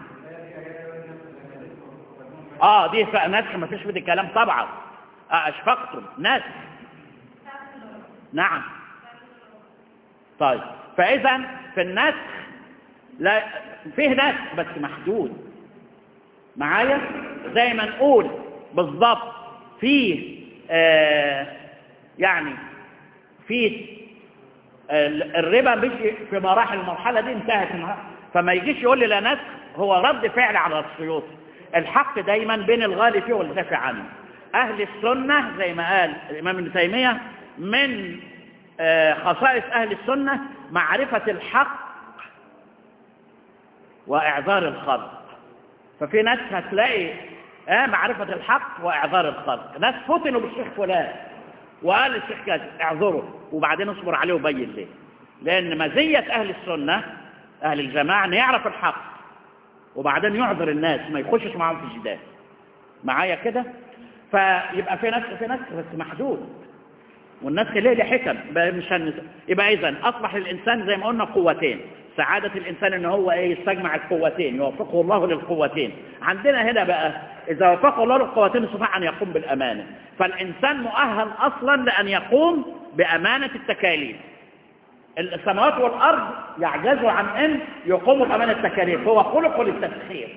اه دي نسخ ما فيش في الكلام طبعا آه اشفقتم نسخ نعم طيب فاذا في النسخ لا فيه نسخ بس محدود معايا زي ما نقول بالضبط فيه آه يعني فيه آه الربا مش في مراحل المرحلة دي انتهت فما يجيش يقول لي لا نسخ هو رد فعل على السيوط الحق دايما بين الغالي فيه والدافع عنه أهل السنة زي ما قال الإمام ابن تيمية من آه خصائص أهل السنة معرفة الحق وإعذار الخلق ففي ناس هتلاقي آه معرفة الحق وإعذار الخلق ناس فتنوا بالشيخ فلان وقال الشيخ كذا اعذره وبعدين اصبر عليه وبين ليه لأن مزية أهل السنة أهل الجماعة أن يعرف الحق وبعدين يعذر الناس ما يخشش معاهم في جدال معايا كده فيبقى في نسخ في نسخ بس محدود والنسخ ليه له حكم مش هن... يبقى اذا اصبح الانسان زي ما قلنا قوتين سعادة الانسان ان هو ايه يستجمع القوتين يوفقه الله للقوتين عندنا هنا بقى اذا وفقه الله للقوتين استطاع ان يقوم بالامانة فالانسان مؤهل اصلا لان يقوم بامانة التكاليف السماوات والارض يعجزوا عن ان يقوموا بامانة التكاليف هو خلق للتسخير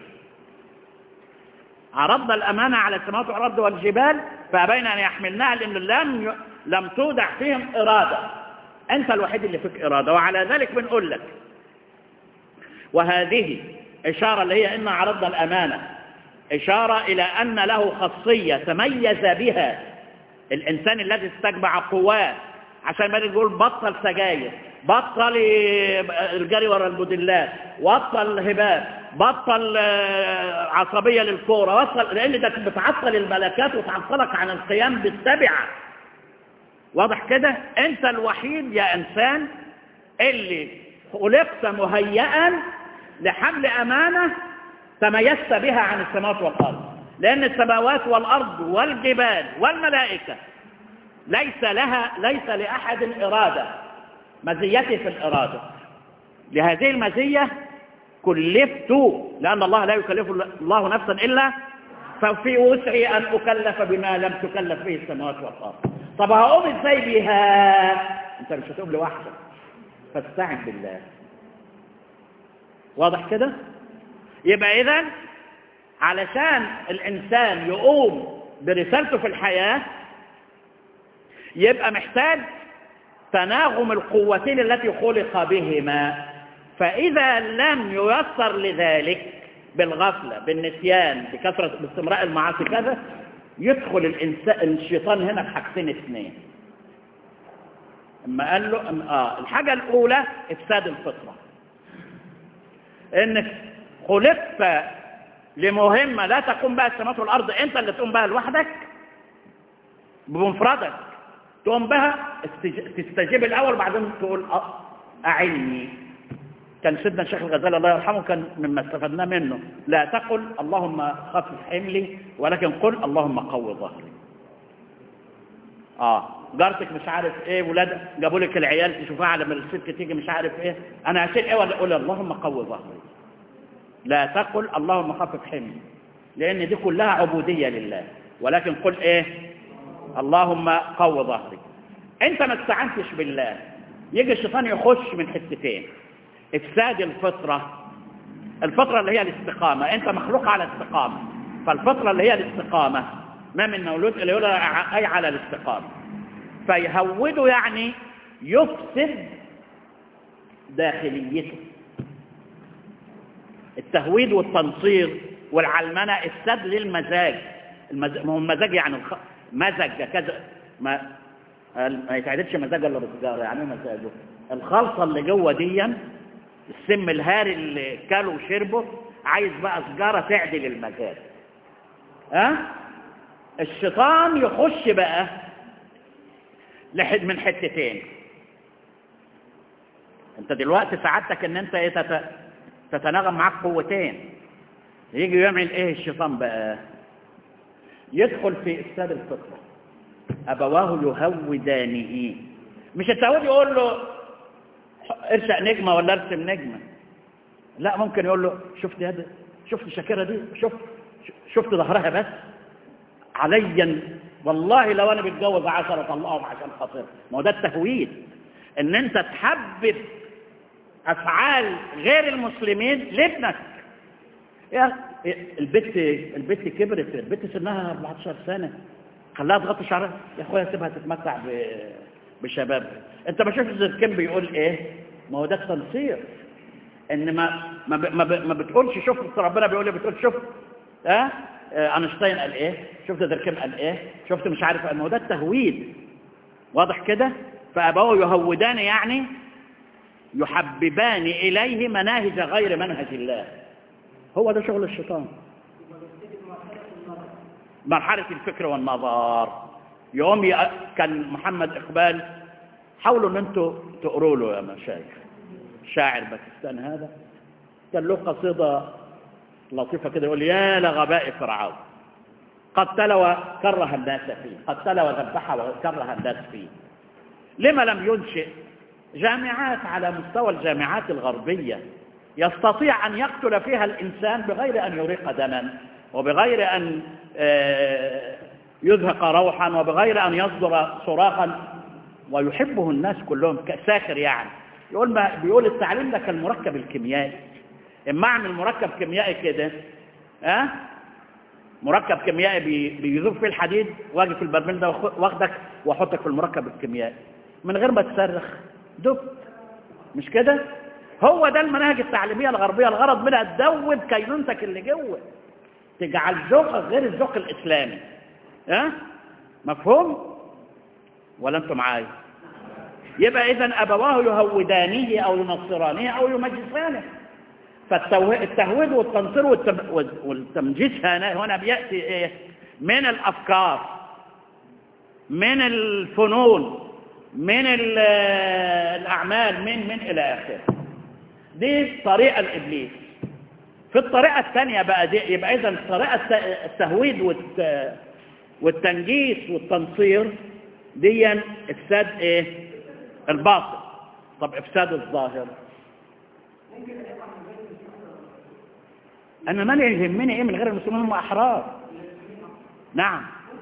عرضنا الامانة على السماوات والارض والجبال فابين ان يحملناها لان لم ي... لم تودع فيهم إرادة أنت الوحيد اللي فيك إرادة وعلى ذلك بنقول لك وهذه إشارة اللي هي إن عرضنا الأمانة إشارة إلى أن له خاصية تميز بها الإنسان الذي استجمع قواه عشان ما يقول بطل سجاير بطل الجري ورا الموديلات بطل هباب بطل عصبية للكورة وصل لأن ده بتعطل الملكات وتعطلك عن القيام بالتبعة واضح كده انت الوحيد يا انسان اللي خلقت مهيئا لحمل امانه تميزت بها عن السماوات والارض لان السماوات والارض والجبال والملائكه ليس لها ليس لاحد اراده مزيتي في الاراده لهذه المزيه كلفت لان الله لا يكلف الله نفسا الا ففي وسعي ان اكلف بما لم تكلف به السماوات والارض طب هقوم ازاي بيها انت مش هتقوم لوحدك فاستعن بالله واضح كده يبقى اذا علشان الانسان يقوم برسالته في الحياه يبقى محتاج تناغم القوتين التي خلق بهما فاذا لم ييسر لذلك بالغفله بالنسيان بكثره باستمراء المعاصي كذا يدخل الإنسان الشيطان هنا بحاجتين اثنين اما قال له أم آه الحاجة الأولى إفساد الفطرة إنك خلقت لمهمة لا تقوم بها السماوات والأرض أنت اللي تقوم بها لوحدك بمفردك تقوم بها تستجيب الأول بعدين تقول أعني كان سيدنا الشيخ الغزالي الله يرحمه كان مما استفدنا منه لا تقل اللهم خفف حملي ولكن قل اللهم قوي ظهري اه جارتك مش عارف ايه ولاد جابوا لك العيال تشوفها على ما الست تيجي مش عارف ايه انا هشيل ايه ولا اقول اللهم قوي ظهري لا تقل اللهم خفف حملي لان دي كلها عبوديه لله ولكن قل ايه اللهم قوي ظهري انت ما استعنتش بالله يجي الشيطان يخش من حتتين افساد الفطرة الفطرة اللي هي الاستقامة انت مخلوق على استقامة فالفطرة اللي هي الاستقامة ما من مولود اللي يقول اي على الاستقامة فيهوده يعني يفسد داخليته التهويد والتنصير والعلمنة افساد للمزاج المزاج ما هو المزاج يعني الخ... مزج كذا ما ما يتعددش مزاج الا بالسجاره يعني مزاجه الخلطه اللي جوه ديا السم الهاري اللي كاله وشربه عايز بقى سجارة تعدل المزاج ها أه؟ الشيطان يخش بقى لحد من حتتين انت دلوقتي سعادتك ان انت ايه تت... تتناغم معاك قوتين يجي يعمل ايه الشيطان بقى يدخل في افساد الفطره ابواه يهودانه مش التهود يقول له ارشق نجمة ولا ارسم نجمة لا ممكن يقول له شفت هذا شفت شاكرة دي شفت شفت ظهرها بس عليا والله لو انا بتجوز عشرة طلقهم عشان خاطر ما هو ده التهويد ان انت تحبب افعال غير المسلمين لابنك يا البت البت كبرت البت سنها 14 سنه خلاها تغطي شعرها يا اخويا سيبها تتمتع بشباب انت ما شفتش الزركين بيقول ايه ما هو ده التنصير ان ما ما ما, ما بتقولش شوف ربنا بيقول ايه بتقول شوف ها اه؟ اينشتاين قال ايه شفت دركيم قال ايه شفت مش عارف ما هو ده التهويد واضح كده فابوه يهودان يعني يحببان اليه مناهج غير منهج الله هو ده شغل الشيطان مرحله الفكر والنظر يوم ي... كان محمد إقبال حاولوا ان انتوا تقروا له يا مشايخ شاعر باكستان هذا كان له قصيدة لطيفة كده يقول يا لغباء فرعون قتل وكره الناس فيه قتل وذبح وكره الناس فيه لما لم ينشئ جامعات على مستوى الجامعات الغربية يستطيع أن يقتل فيها الإنسان بغير أن يريق دما وبغير أن يزهق روحا وبغير أن يصدر صراخا ويحبه الناس كلهم ساخر يعني يقول ما بيقول التعليم ده كالمركب الكيميائي اما اعمل مركب كيميائي كده ها أه؟ مركب كيميائي بي بيذوب فيه الحديد واجي في البرميل ده واخدك واحطك في المركب الكيميائي من غير ما تصرخ دب مش كده هو ده المناهج التعليميه الغربيه الغرض منها تدوب كينونتك اللي جوه تجعل ذوقك غير الذوق الاسلامي ها مفهوم ولا انتم معايا يبقى اذا ابواه يهودانه او ينصرانه او يمجسانه فالتهويد والتنصير والتمجيس هنا بياتي ايه من الافكار من الفنون من الاعمال من من الى اخره دي طريقه الابليس في الطريقه الثانيه بقى دي يبقى اذا طريقه التهويد والتنجيس والتنصير دي افساد ايه الباطل طب افساد الظاهر انا ما يهمني ايه من غير المسلمين هم احرار نعم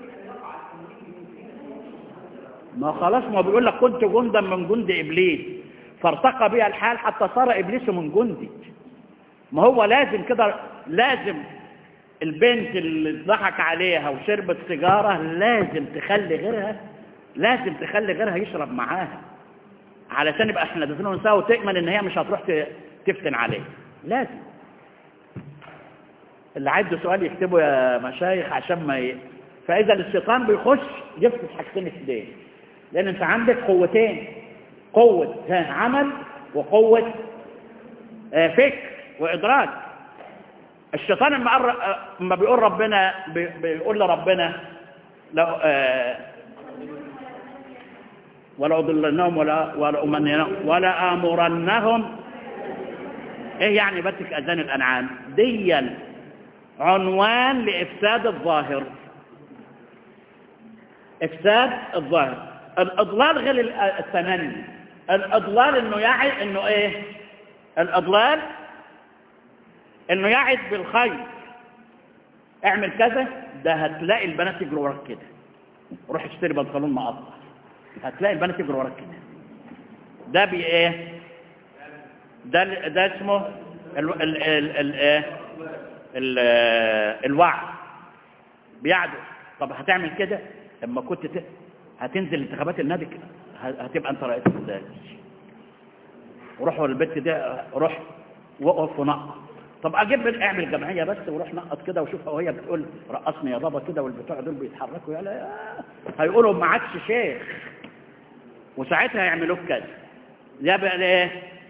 ما خلاص ما بيقول لك كنت جندا من جند ابليس فارتقى بها الحال حتى صار ابليس من جندي ما هو لازم كده لازم البنت اللي ضحك عليها وشربت سيجاره لازم تخلي غيرها لازم تخلي غيرها يشرب معاها علشان يبقى احنا دفنوا نساء وتأمن ان هي مش هتروح تفتن عليه لازم اللي عنده سؤال يكتبه يا مشايخ عشان ما ي... فاذا الشيطان بيخش يفقد حاجتين اثنين لان انت عندك قوتين قوة عمل وقوة فكر وادراك الشيطان لما لما بيقول ربنا بيقول لربنا لو ولا أضلنهم ولا ولا أمنينهم ولا آمرنهم إيه يعني بتك أذان الأنعام ديا عنوان لإفساد الظاهر إفساد الظاهر الإضلال غير التمني الإضلال إنه يعد إنه إيه الإضلال إنه يعد بالخير اعمل كذا ده هتلاقي البنات يجروا وراك كده روح اشتري بنطلون مقطع هتلاقي البنات يجروا وراك كده ده بي ايه ده ده اسمه ال ال ال ال ايه ال الوعي بيعدل طب هتعمل كده لما كنت ت... هتنزل انتخابات النادي هتبقى انت رئيس النادي وروح البيت ده روح وقف ونقط طب اجيب اعمل جمعيه بس وروح نقط كده وشوفها وهي بتقول رقصني يا بابا كده والبتوع دول بيتحركوا يا هيقولوا ما عادش شيخ وساعتها يعملوك كذا ده بقى ايه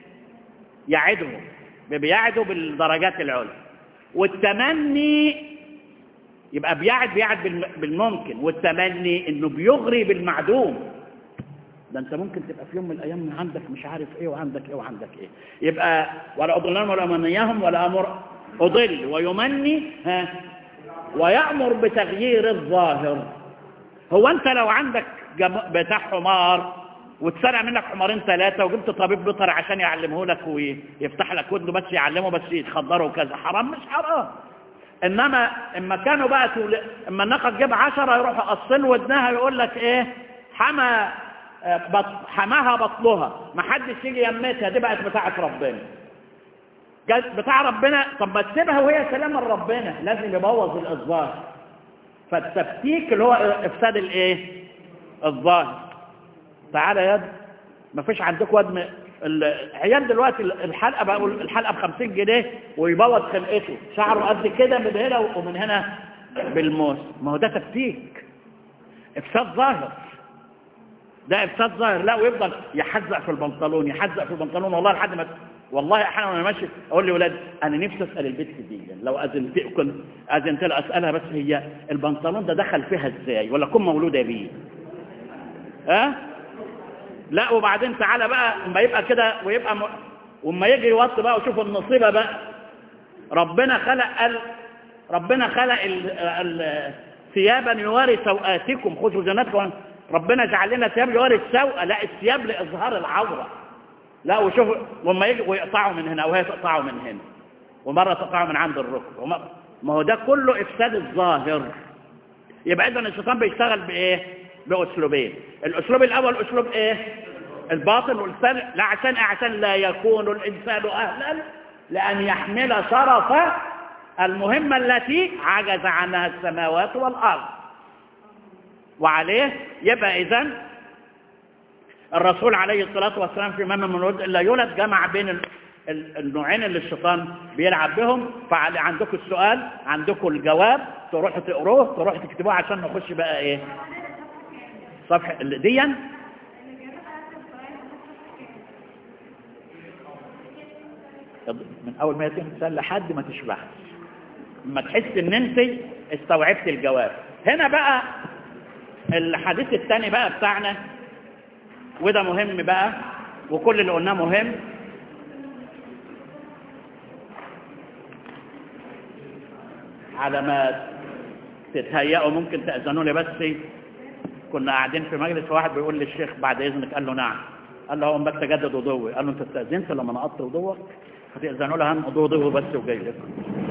يعدهم بيعدوا بالدرجات العلى والتمني يبقى بيعد بيعد بالممكن والتمني انه بيغري بالمعدوم ده انت ممكن تبقى في يوم من الايام عندك مش عارف ايه وعندك ايه وعندك ايه يبقى ولا اضلهم ولا امنيهم ولا امر اضل ويمني ها ويامر بتغيير الظاهر هو انت لو عندك بتاع حمار واتسرق منك حمارين ثلاثة وجبت طبيب بيطري عشان يعلمه لك ويفتح لك ودنه بس يعلمه بس يتخدره وكذا حرام مش حرام انما اما كانوا بقى تول... اما الناقه تجيب عشرة يروح قصين ودنها يقول لك ايه حما بط... حماها بطلها ما حدش يجي يمتها دي بقت بتاعه ربنا بتاع ربنا طب ما تسيبها وهي سلامه لربنا لازم يبوظ الظاهر فالتفتيك اللي هو افساد الايه الظاهر تعالى يا يد ما فيش عندكم واد العيال دلوقتي الحلقه بقى الحلقه ب 50 جنيه ويبوظ خلقته شعره قد كده من هنا ومن هنا بالموس ما هو ده تفتيك افساد ظاهر ده افساد ظاهر لا ويفضل يحزق في البنطلون يحزق في البنطلون والله لحد ما والله احيانا وانا ماشي اقول لاولاد انا نفسي اسال البنت دي لو اذنت كنت اذنت لها اسالها بس هي البنطلون ده دخل فيها ازاي ولا كون مولوده بيه ها أه؟ لا وبعدين تعالى بقى اما يبقى كده ويبقى م... واما يجي يوطي بقى وشوف النصيبه بقى ربنا خلق قال ربنا خلق ال... ال... ثيابا يواري سوآتكم خذوا زينتكم ربنا جعل لنا ثياب يواري السوء لا الثياب لاظهار العوره لا وشوف وما يجي ويقطعوا من هنا وهي تقطعوا من هنا ومره تقطعوا من عند الركب ومرة... ما هو ده كله افساد الظاهر يبقى اذا الشيطان بيشتغل بايه باسلوبين الاسلوب الاول اسلوب ايه الباطل والثاني لا عشان عشان لا يكون الانسان اهلا لان يحمل شرف المهمه التي عجز عنها السماوات والارض وعليه يبقى اذا الرسول عليه الصلاه والسلام في امام من الولد الا يولد جمع بين ال- النوعين اللي الشيطان بيلعب بهم فعندكم السؤال عندكم الجواب تروحوا تقروه تروحوا تكتبوه عشان نخش بقى ايه صفحة اللي ديا من اول ما يتم تسال لحد ما تشبع لما تحس ان انت استوعبت الجواب هنا بقى الحديث الثاني بقى بتاعنا وده مهم بقى وكل اللي قلناه مهم على ما تتهيأوا ممكن تأذنوا لي بس كنا قاعدين في مجلس واحد بيقول للشيخ بعد إذنك قال له نعم قال له هو بس تجدد وضوءي قال له انت استأذنت لما نقضت وضوءك هتأذنوا له هنقضي وضوءه بس وجاي لكم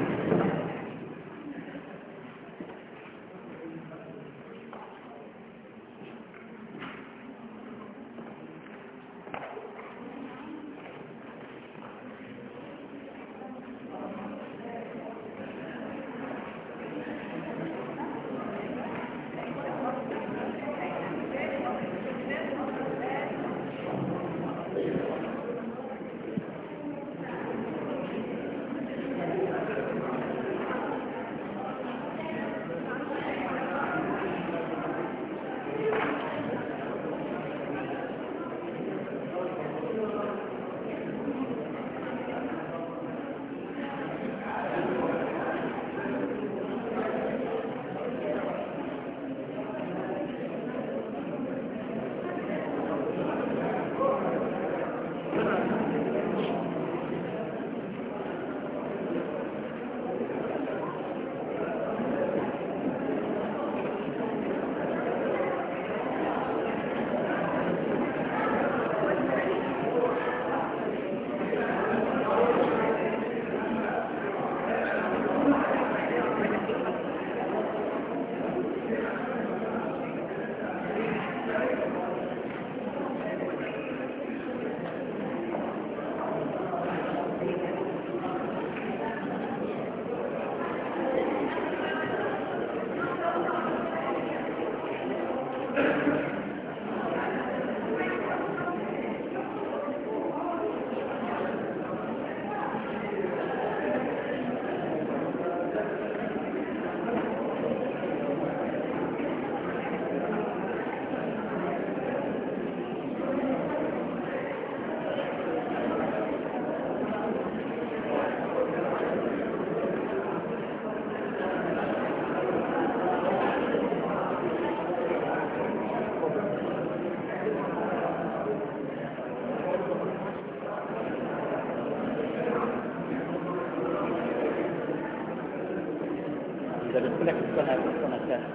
درست لك السنة السنة الثانية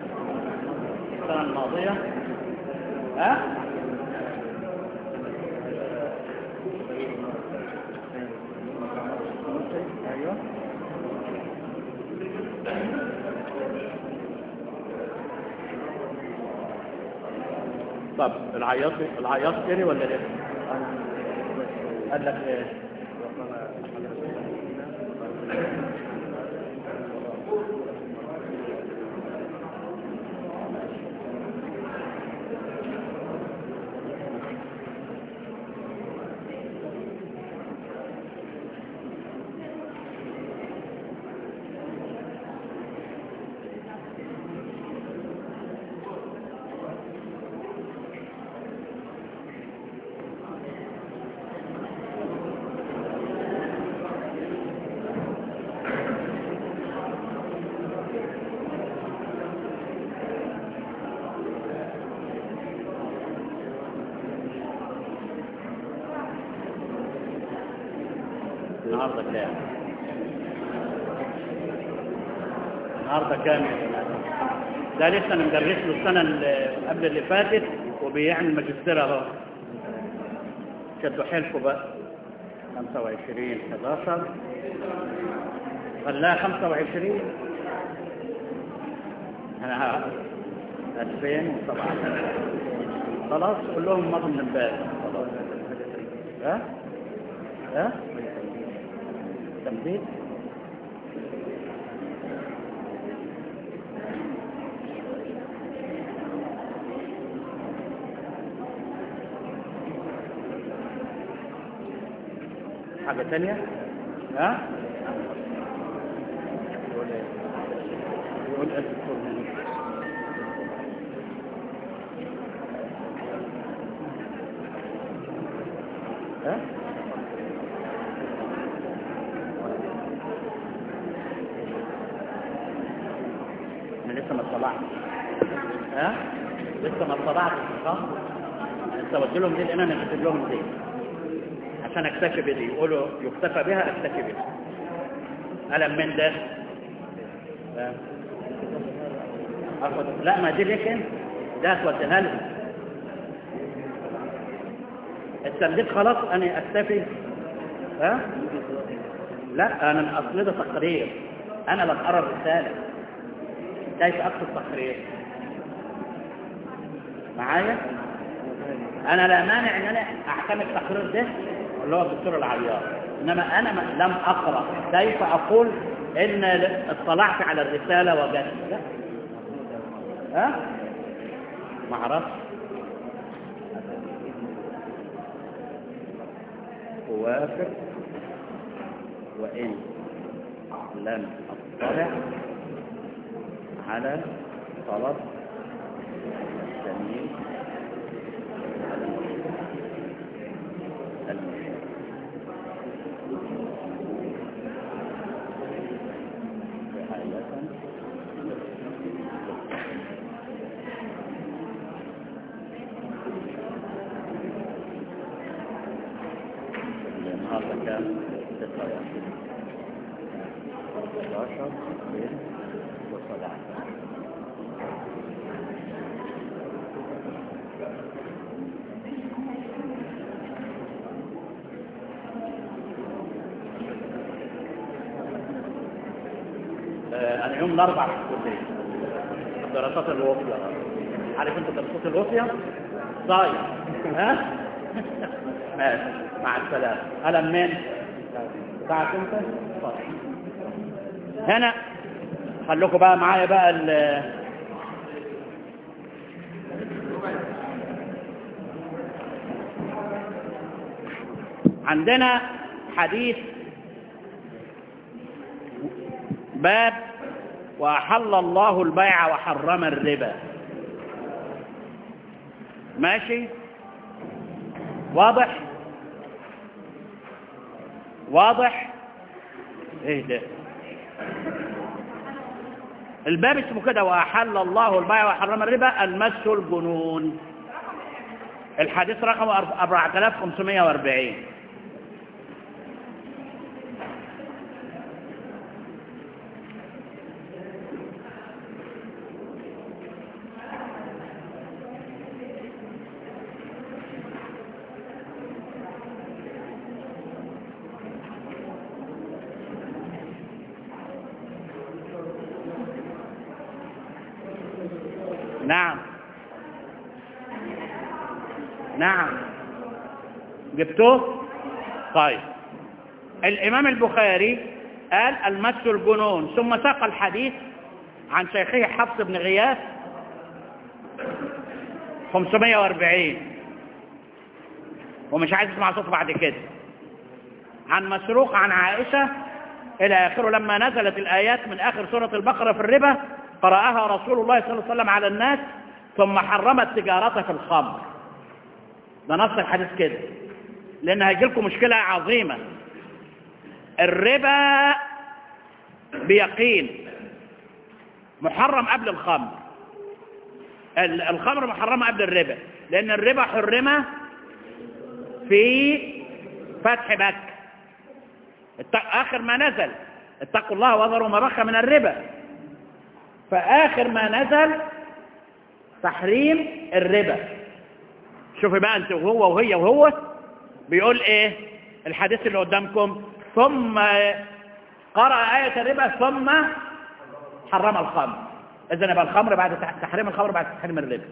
السنة الماضية ها؟ ايوه طب العياط العياط كري ولا ايه؟ قال لك ايه؟ النهارده كام؟ النهارده كام يا جماعه؟ ده لسه انا مدرس له السنه اللي قبل اللي فاتت وبيعمل ماجستير اهو شدوا حيلكم بقى 25 11 خلاها 25 انا 2017 خلاص قول لهم مضوا من امبارح خلاص ها ها تمديد حاجة تانية ها يقول ايه يقول ايه الدكتور هنا؟ ها انا لسه ما اطلعتش ها لسه ما اطلعتش صح انت قلت لهم دي لان انا كاتب لهم دي عشان اكتفي بدي يقولوا يكتفى بها اكتفي بها ألم من ده ها؟ أخذ لا ما دي ليك انت ده هتوديها لهم التمديد خلاص انا اكتفي ها لا انا اصل ده تقرير انا بقرا الرساله كيف اكتب تقرير معايا انا لا مانع ان انا اعتمد التقرير ده اللي هو الدكتور العيار انما انا ما- لم اقرا كيف اقول ان اطلعت على الرساله وجدت لا ها ما اعرفش أوافق وإن لم أطلع على طلب التمييز المشير النهارده كام؟ 26 11 2 و17 آه، انا يوم الاربعاء في الكليه دراسات الوفيه عارف انت دراسات الوفيه صايم ها ماشي مع السلامه انا منين بتاعك انت طيب. هنا خلوكم بقى معايا بقى ال عندنا حديث باب وأحل الله البيع وحرم الربا ماشي واضح واضح ايه ده الباب اسمه كده وأحل الله البيع وحرم الربا المس الجنون الحديث رقم 4540 نعم نعم جبتوه طيب الإمام البخاري قال المس الجنون ثم ساق الحديث عن شيخه حفص بن غياث 540 ومش عايز اسمع صوته بعد كده عن مسروق عن عائشة إلى آخره لما نزلت الآيات من آخر سورة البقرة في الربا قرأها رسول الله صلى الله عليه وسلم على الناس ثم حرم التجارة في الخمر ده نص الحديث كده لأن هيجي لكم مشكلة عظيمة الربا بيقين محرم قبل الخمر ال- الخمر محرمة قبل الربا لأن الربا حرم في فتح مكة الت- آخر ما نزل اتقوا الله وذروا ما بقى من الربا فآخر ما نزل تحريم الربا شوفي بقى انت وهو وهي وهو بيقول ايه الحديث اللي قدامكم ثم قرأ آية الربا ثم حرم الخمر إذن يبقى الخمر بعد تح- تحريم الخمر بعد تحريم الربا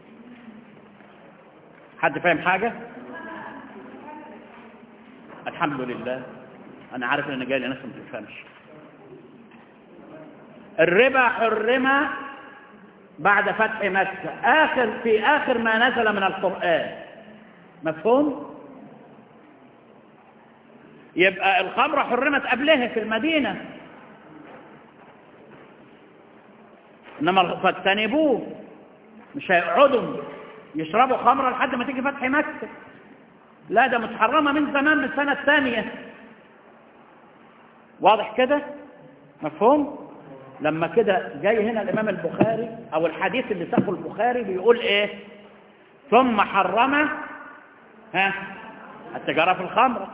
حد فاهم حاجة الحمد لله أنا عارف إن أنا جاي لناس ما تفهمش الربا حرم بعد فتح مكة آخر في آخر ما نزل من القرآن مفهوم؟ يبقى الخمرة حرمت قبلها في المدينة إنما فاجتنبوه مش هيقعدوا يشربوا خمرة لحد ما تيجي فتح مكة لا ده متحرمة من زمان من السنة الثانية واضح كده مفهوم لما كده جاي هنا الإمام البخاري أو الحديث اللي ساقه البخاري بيقول إيه ثم حرم ها التجارة في الخمر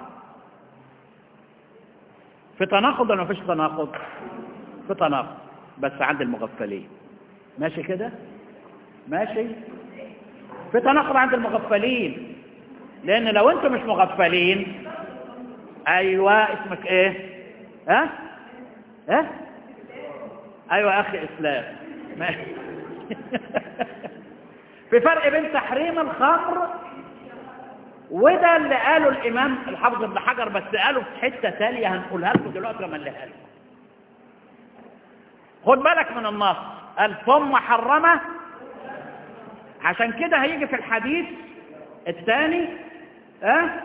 في تناقض ولا مفيش تناقض في تناقض بس عند المغفلين ماشي كده ماشي في تناقض عند المغفلين لان لو انتم مش مغفلين ايوه اسمك ايه ها ها ايوه اخي اسلام ماشي في فرق بين تحريم الخمر وده اللي قاله الامام الحافظ ابن حجر بس قاله في حته ثانيه هنقولها لكم دلوقتي لما نلاقيها لكم خد بالك من النص قال ثم حرمه عشان كده هيجي في الحديث الثاني ها أه؟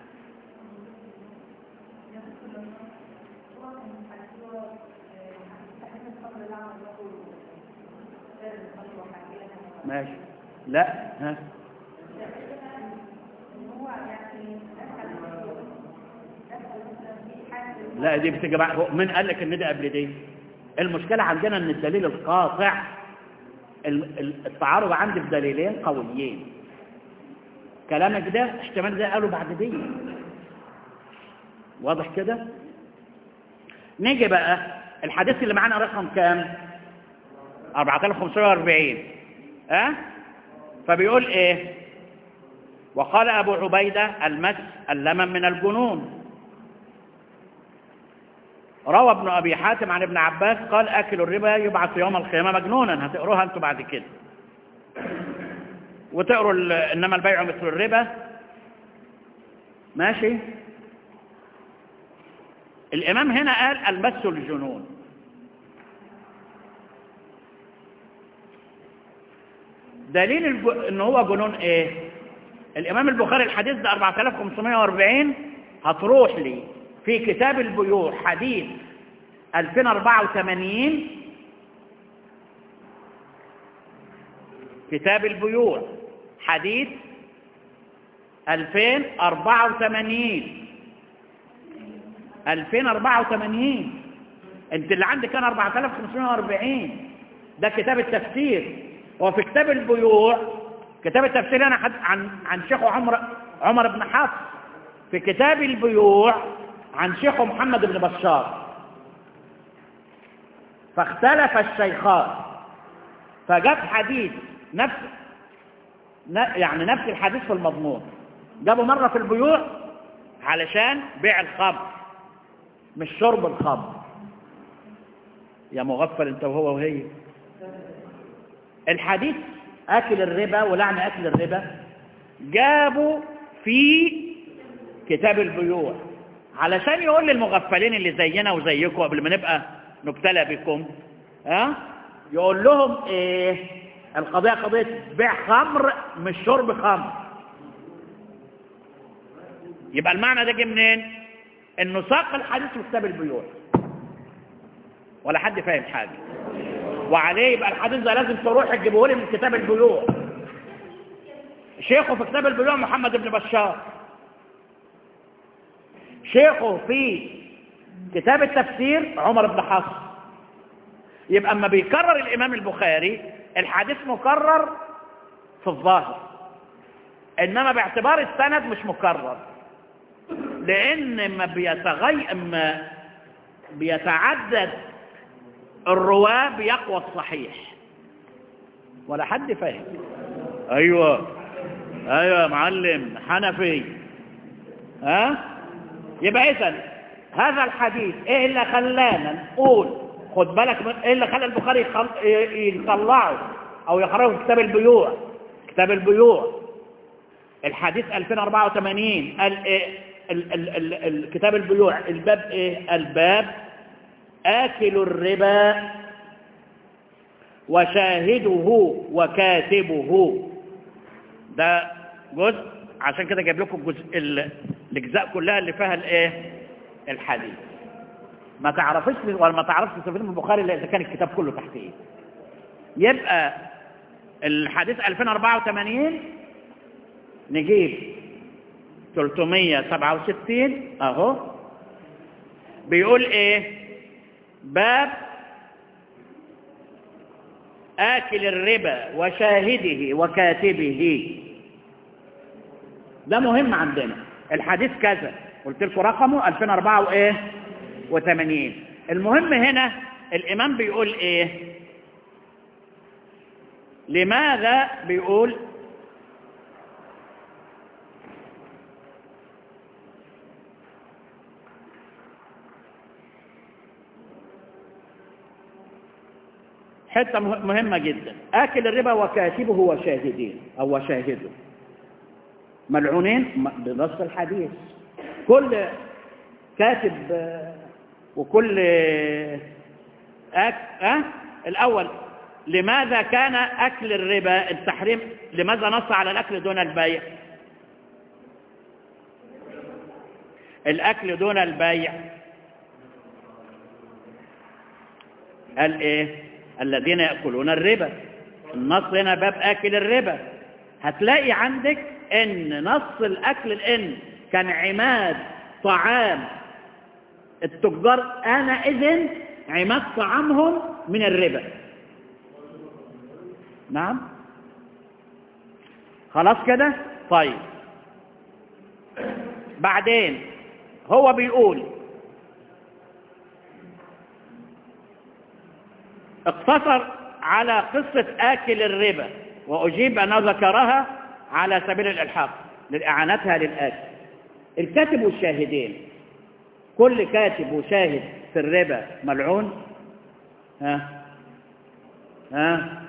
ماشي لا ها لا دي بتيجي بعد من قال لك ان ده قبل دي المشكله عندنا ان الدليل القاطع التعارض عندي في دليلين قويين كلامك ده احتمال ده قالوا بعد دي واضح كده نيجي بقى الحديث اللي معانا رقم كام 4540 ها أه؟ فبيقول ايه وقال ابو عبيده المس اللمم من الجنون روى ابن أبي حاتم عن ابن عباس قال أكل الربا يبعث يوم القيامة مجنونا هتقروها أنتم بعد كده وتقروا إنما البيع مثل الربا ماشي الإمام هنا قال المس الجنون دليل الج... إن هو جنون إيه الإمام البخاري الحديث ده 4540 هتروح لي في كتاب البيوع حديث 2084 كتاب البيوع حديث 2084 2084 انت اللي عندك كان 4540 ده كتاب التفسير وفي كتاب البيوع كتاب التفسير انا حد عن عن شيخ عمر عمر بن حفص في كتاب البيوع عن شيخ محمد بن بشار فاختلف الشيخان فجاب حديث نفس يعني نفس الحديث في المضمون جابوا مرة في البيوع علشان بيع الخمر مش شرب الخمر يا مغفل انت وهو وهي الحديث اكل الربا ولعن اكل الربا جابوا في كتاب البيوع علشان يقول للمغفلين اللي زينا وزيكم قبل ما نبقى نبتلى بكم ها يقول لهم ايه القضية قضية بيع خمر مش شرب خمر يبقى المعنى ده جه منين انه ساق الحديث في كتاب البيوع ولا حد فاهم حاجة وعليه يبقى الحديث ده لازم تروح تجيبه لي من كتاب البيوع شيخه في كتاب البيوع محمد بن بشار شيخه في كتاب التفسير عمر بن حفص يبقى اما بيكرر الامام البخاري الحديث مكرر في الظاهر انما باعتبار السند مش مكرر لان ما بيتغي ما بيتعدد الرواه بيقوى الصحيح ولا حد فاهم ايوه ايوه يا معلم حنفي ها يبقى اذا هذا الحديث ايه اللي خلانا نقول خد بالك من ايه اللي خلى البخاري يطلعه او يقراه في كتاب البيوع كتاب البيوع الحديث 2084 قال ايه ال ال ال ال كتاب البيوع الباب ايه الباب آكل الربا وشاهده وكاتبه ده جزء عشان كده جايب لكم الجزء الاجزاء كلها اللي فيها الايه الحديث ما تعرفش ولا ما تعرفش تفسير البخاري الا اذا كان الكتاب كله تحت ايه يبقى الحديث 2084 نجيب 367 اهو بيقول ايه باب آكل الربا وشاهده وكاتبه ده مهم عندنا الحديث كذا قلت لكم رقمه 2004 وايه و80 المهم هنا الإمام بيقول ايه لماذا بيقول حتة مهمة جدا آكل الربا وكاتبه وشاهدين أو وشاهده ملعونين بنص الحديث كل كاتب وكل أك... أه؟ الأول لماذا كان أكل الربا التحريم لماذا نص على الأكل دون البيع الأكل دون البيع قال إيه الذين يأكلون الربا النص هنا باب آكل الربا هتلاقي عندك ان نص الأكل الإن كان عماد طعام التجار أنا إذن عماد طعامهم من الربا نعم خلاص كده طيب بعدين هو بيقول اقتصر على قصة آكل الربا وأجيب أن ذكرها على سبيل الإلحاق لإعانتها للآكل الكاتب والشاهدين كل كاتب وشاهد في الربا ملعون ها ها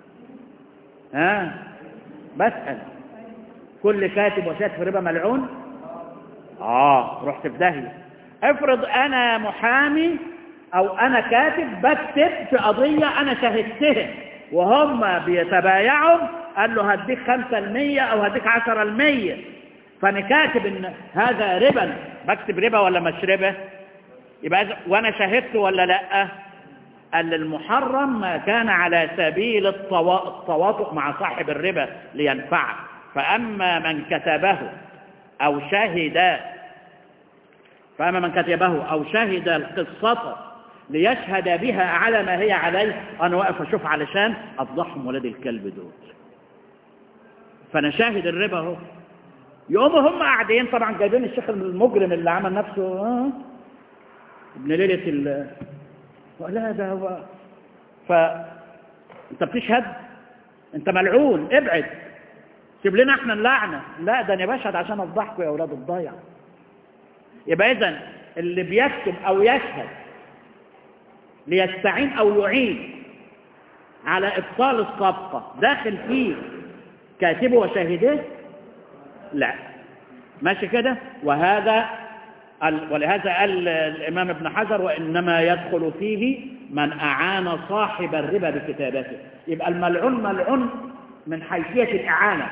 ها بسأل كل كاتب وشاهد في الربا ملعون آه رحت في داهية افرض أنا محامي أو أنا كاتب بكتب في قضية أنا شاهدتها وهم بيتبايعوا قال له هديك خمسة المية أو هديك عشرة المية فأنا كاتب إن هذا ربا بكتب ربا ولا مش ربا يبقى وأنا شاهدت ولا لأ قال المحرم ما كان على سبيل التواطؤ مع صاحب الربا لينفعه فأما من كتبه أو شهد فأما من كتبه أو شهد القصة ليشهد بها على ما هي عليه أنا واقف أشوف علشان أفضحهم ولاد الكلب دول فأنا شاهد الربا اهو يقوموا هم قاعدين طبعا جايبين الشيخ المجرم اللي عمل نفسه آه ابن ليلة ال لا ده هو ف انت بتشهد انت ملعون ابعد سيب لنا احنا اللعنة لا ده انا بشهد عشان افضحكم يا اولاد الضيع يبقى اذا اللي بيكتب او يشهد ليستعين او يعين على ابطال الصفقة داخل فيه كاتبه وشاهده لا ماشي كده وهذا ولهذا قال الإمام ابن حجر وإنما يدخل فيه من أعان صاحب الربا بكتابته يبقى الملعون ملعون من حيثية الإعانة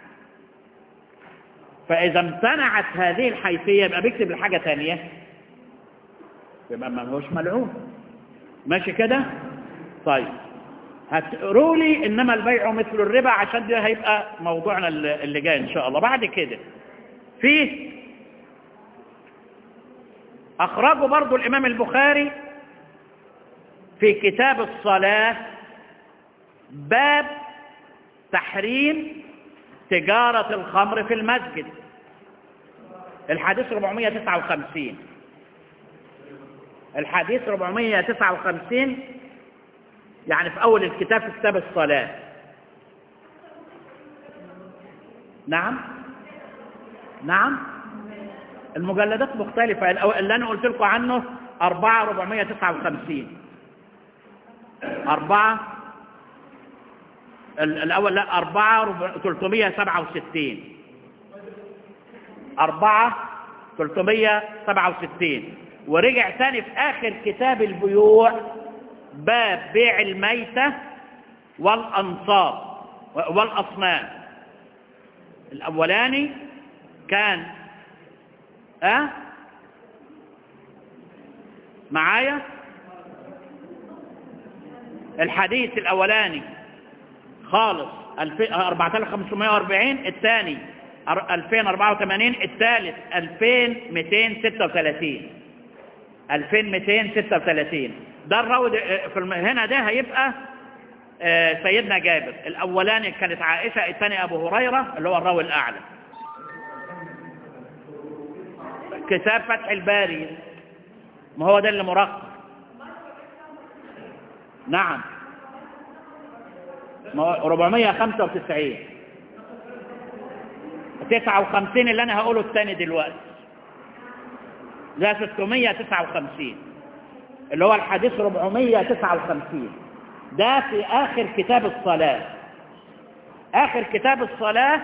فإذا امتنعت هذه الحيثية يبقى بيكتب الحاجة ثانية يبقى ما هوش ملعون ماشي كده طيب هتقولوا لي إنما البيع مثل الربا عشان ده هيبقى موضوعنا اللي جاي إن شاء الله بعد كده فيه أخرجه برضو الإمام البخاري في كتاب الصلاة باب تحريم تجارة الخمر في المسجد الحديث 459 الحديث 459 يعني في أول الكتاب في كتاب الصلاة نعم نعم المجلدات مختلفة اللي أنا قلت لكم عنه أربعة ربعمية تسعة وخمسين أربعة الأول لا أربعة تلتمية سبعة وستين أربعة تلتمية سبعة وستين ورجع ثاني في آخر كتاب البيوع باب بيع الميتة والأنصاب والأصنام الأولاني كان أه؟ معايا الحديث الأولاني خالص 4540 الثاني 2084 الثالث 2236 2236 ده الراوي في الم... هنا ده هيبقى آه سيدنا جابر الأولاني كانت عائشة الثاني أبو هريرة اللي هو الراوي الأعلى كتاب فتح الباري ما هو ده اللي مرقم نعم 495 59 اللي انا هقوله الثاني دلوقتي ده 659 اللي هو الحديث 459 ده في آخر كتاب الصلاة آخر كتاب الصلاة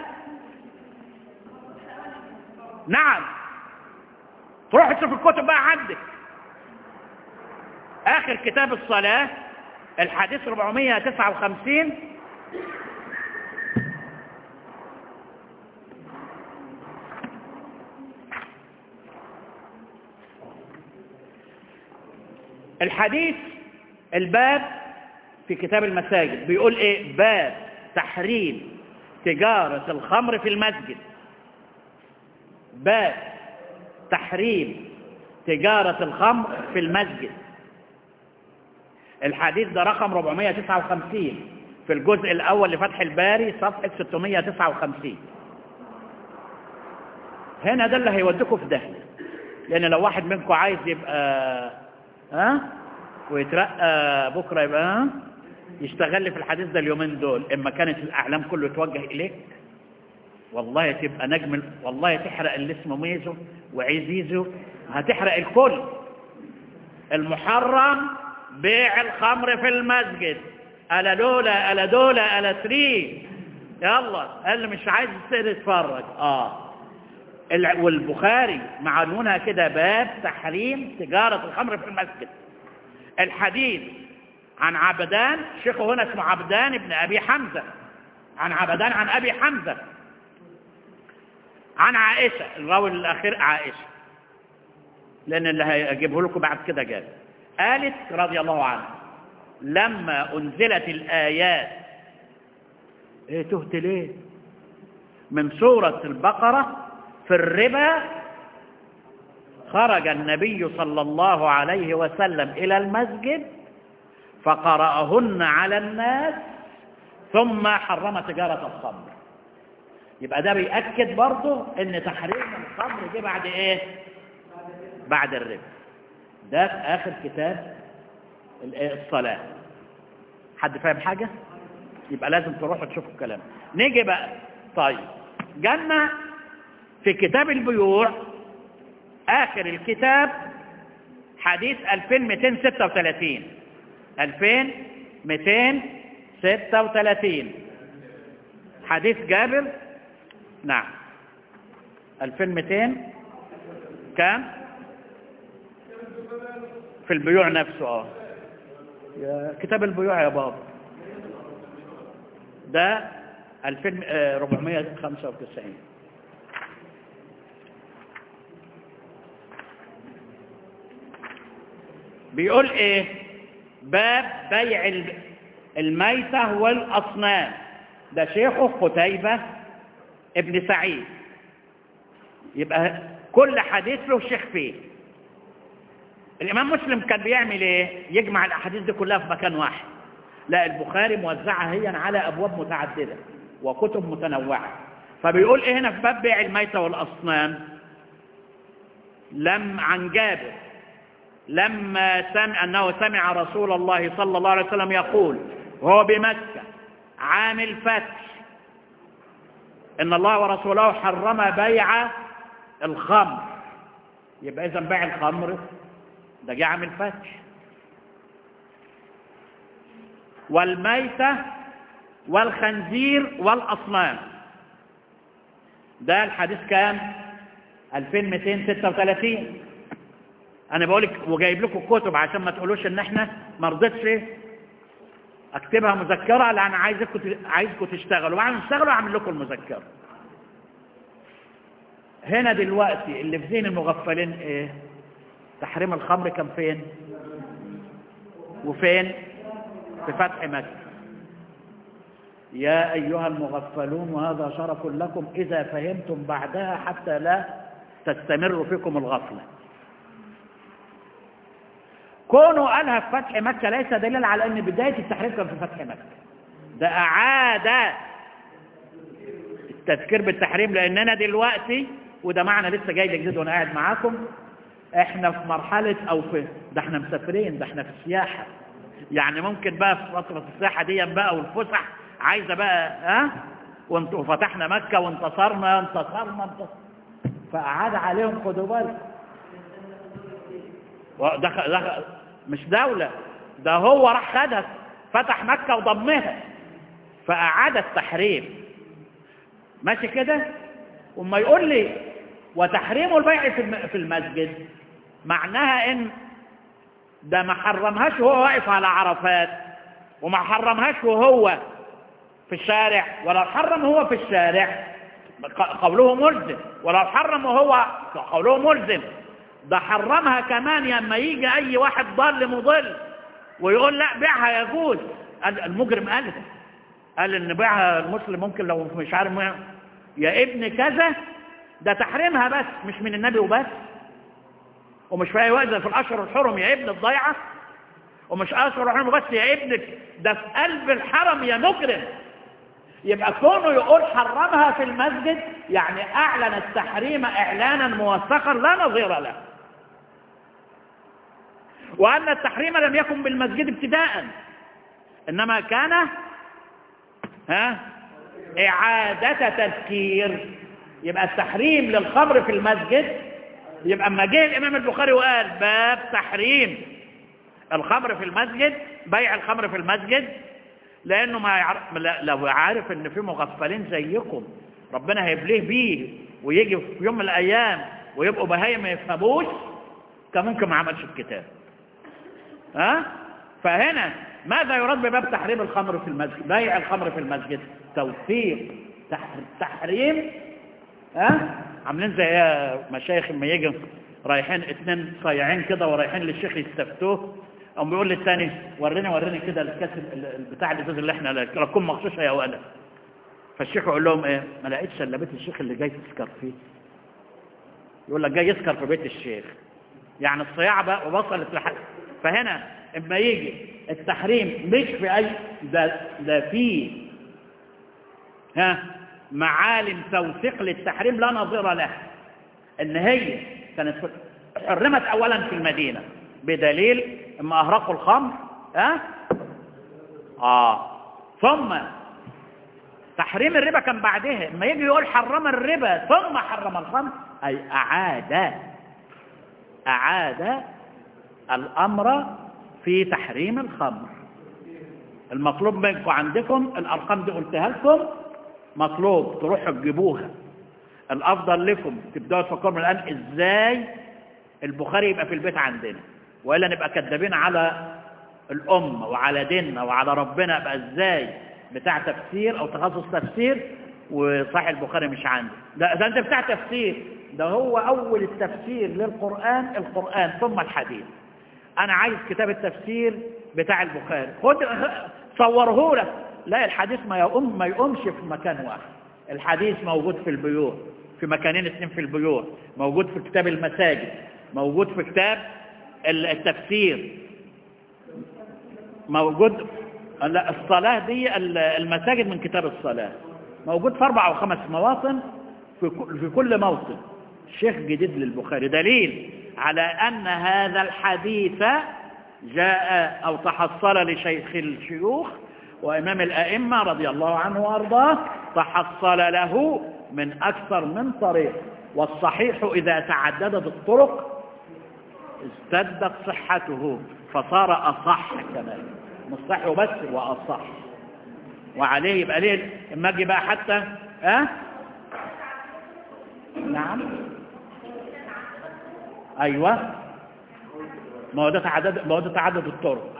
نعم تروح تشوف الكتب بقى عندك آخر كتاب الصلاة الحديث 459 الحديث الباب في كتاب المساجد بيقول ايه باب تحريم تجارة الخمر في المسجد باب تحريم تجارة الخمر في المسجد الحديث ده رقم 459 في الجزء الأول لفتح الباري صفحة 659 هنا ده اللي هيوديكم في ده لأن لو واحد منكم عايز يبقى ها ويترقى بكرة يبقى ها يشتغل لي في الحديث ده اليومين دول إما كانت الأعلام كله يتوجه إليك والله تبقى نجم والله تحرق اللي اسمه ميزو وعزيزو هتحرق الكل المحرم بيع الخمر في المسجد ألا لولا ألا دولا ألا تري يلا اللي مش عايز يصير يتفرج اه والبخاري معنونها كده باب تحريم تجارة الخمر في المسجد الحديث عن عبدان شيخه هنا اسمه عبدان ابن أبي حمزة عن عبدان عن أبي حمزة عن عائشة الراوي الأخير عائشة لأن اللي هيجيبه لكم بعد كده جاب قالت رضي الله عنها لما أنزلت الآيات ايه تهت ليه من سورة البقرة في الربا خرج النبي صلى الله عليه وسلم إلى المسجد فقرأهن على الناس ثم حرم تجارة الخمر يبقى ده بيأكد برضه ان تحريم الخمر جه بعد ايه بعد الربا ده في آخر كتاب الصلاة حد فاهم حاجة يبقى لازم تروحوا تشوفوا الكلام نيجي بقى طيب جنة في كتاب البيوع آخر الكتاب حديث 2236 2236 حديث جابر نعم 2200 كام في البيوع نفسه اه يا كتاب البيوع يا بابا ده 2495 بيقول ايه باب بيع الميتة والأصنام ده شيخه قتيبة ابن سعيد يبقى كل حديث له شيخ فيه الإمام مسلم كان بيعمل إيه يجمع الأحاديث دي كلها في مكان واحد لا البخاري موزعها هي على أبواب متعددة وكتب متنوعة فبيقول إيه هنا في باب بيع الميتة والأصنام لم عن جابر لما سمع أنه سمع رسول الله صلى الله عليه وسلم يقول وهو بمكة عام الفتح إن الله ورسوله حرم بيع الخمر يبقى إذا بيع الخمر ده جه عام الفتح والميتة والخنزير والأصنام ده الحديث كام 2236 انا بقولك وجايب لكم الكتب عشان ما تقولوش ان احنا ما رضيتش اكتبها مذكره لان عايزكم عايزكم تشتغلوا بعد ما تشتغلوا اعمل لكم المذكره هنا دلوقتي اللي في ذهن المغفلين ايه تحريم الخمر كان فين وفين في فتح مكة يا أيها المغفلون وهذا شرف لكم إذا فهمتم بعدها حتى لا تستمر فيكم الغفلة كونه قالها في فتح مكة ليس دليل على أن بداية التحريم كان في فتح مكة ده أعاد التذكير بالتحريم لأننا دلوقتي وده معنى لسه جاي جديد وأنا قاعد معاكم احنا في مرحلة او في ده احنا مسافرين ده احنا في السياحة يعني ممكن بقى في فترة السياحة دي بقى والفسح عايزة بقى ها وانت وفتحنا مكة وانتصرنا انتصرنا انتصرنا فأعاد عليهم خدوا بالك دخل دخل مش دولة ده هو راح خدها فتح مكة وضمها فأعاد التحريم ماشي كده وما يقول لي وتحريم البيع في المسجد معناها ان ده ما حرمهاش وهو واقف على عرفات وما حرمهاش وهو في الشارع ولو حرم هو في الشارع قوله ملزم ولو حرم وهو قوله ملزم ده حرمها كمان لما يجي اي واحد ضال مضل ويقول لا بيعها يجوز المجرم قال قال ان بيعها المسلم ممكن لو مش عارف يا ابن كذا ده تحريمها بس مش من النبي وبس ومش في اي وقت في الاشهر الحرم يا ابن الضيعه ومش اشهر الحرم بس يا ابنك ده في قلب الحرم يا مجرم يبقى كونه يقول حرمها في المسجد يعني اعلن التحريم اعلانا موثقا لا نظير له وان التحريم لم يكن بالمسجد ابتداء انما كان ها اعاده تذكير يبقى التحريم للخمر في المسجد يبقى اما جه الامام البخاري وقال باب تحريم الخمر في المسجد بيع الخمر في المسجد لانه ما يعرف لو عارف ان في مغفلين زيكم ربنا هيبليه بيه ويجي في يوم من الايام ويبقوا بهايم ما يفهموش كان ممكن ما عملش الكتاب ها فهنا ماذا يراد بباب تحريم الخمر في المسجد بيع الخمر في المسجد توثيق تحريم ها عاملين زي مشايخ لما يجي رايحين اتنين صايعين كده ورايحين للشيخ يستفتوه قام بيقول للثاني وريني وريني كده الكاس بتاع الازاز اللي احنا لكم مغشوشه يا ولد فالشيخ يقول لهم ايه ما لقيتش الا بيت الشيخ اللي جاي تسكر فيه يقول لك جاي يسكر في بيت الشيخ يعني الصياعه بقى وصلت لحد فهنا اما يجي التحريم مش في اي ده ده فيه ها معالم توثيق للتحريم لا نظير له ان هي كانت حرمت اولا في المدينة بدليل اما اهرقوا الخمر ها اه ثم تحريم الربا كان بعدها اما يجي يقول حرم الربا ثم حرم الخمر اي اعاد اعاد الامر في تحريم الخمر المطلوب منكم عندكم الارقام دي قلتها لكم مطلوب تروحوا تجيبوها الافضل لكم تبداوا تفكروا من الان ازاي البخاري يبقى في البيت عندنا والا نبقى كذابين على الامه وعلى ديننا وعلى ربنا بقى ازاي بتاع تفسير او تخصص تفسير وصحيح البخاري مش عندي ده, ده انت بتاع تفسير ده هو اول التفسير للقران القران ثم الحديث انا عايز كتاب التفسير بتاع البخاري خد صوره لك لا الحديث ما يقوم ما يقومش في مكان واحد الحديث موجود في البيوت في مكانين اثنين في البيوت موجود في كتاب المساجد موجود في كتاب التفسير موجود الصلاة دي المساجد من كتاب الصلاة موجود في أربع أو خمس مواطن في كل موطن شيخ جديد للبخاري دليل على أن هذا الحديث جاء أو تحصل لشيخ الشيوخ وإمام الأئمة رضي الله عنه وأرضاه تحصل له من أكثر من طريق والصحيح إذا تعددت الطرق ازددت صحته فصار أصح كمان مش صح وبس وأصح وعليه يبقى ليه اما اجي بقى حتى ها أه؟ نعم ايوه ما هو ده تعدد ما هو ده تعدد الطرق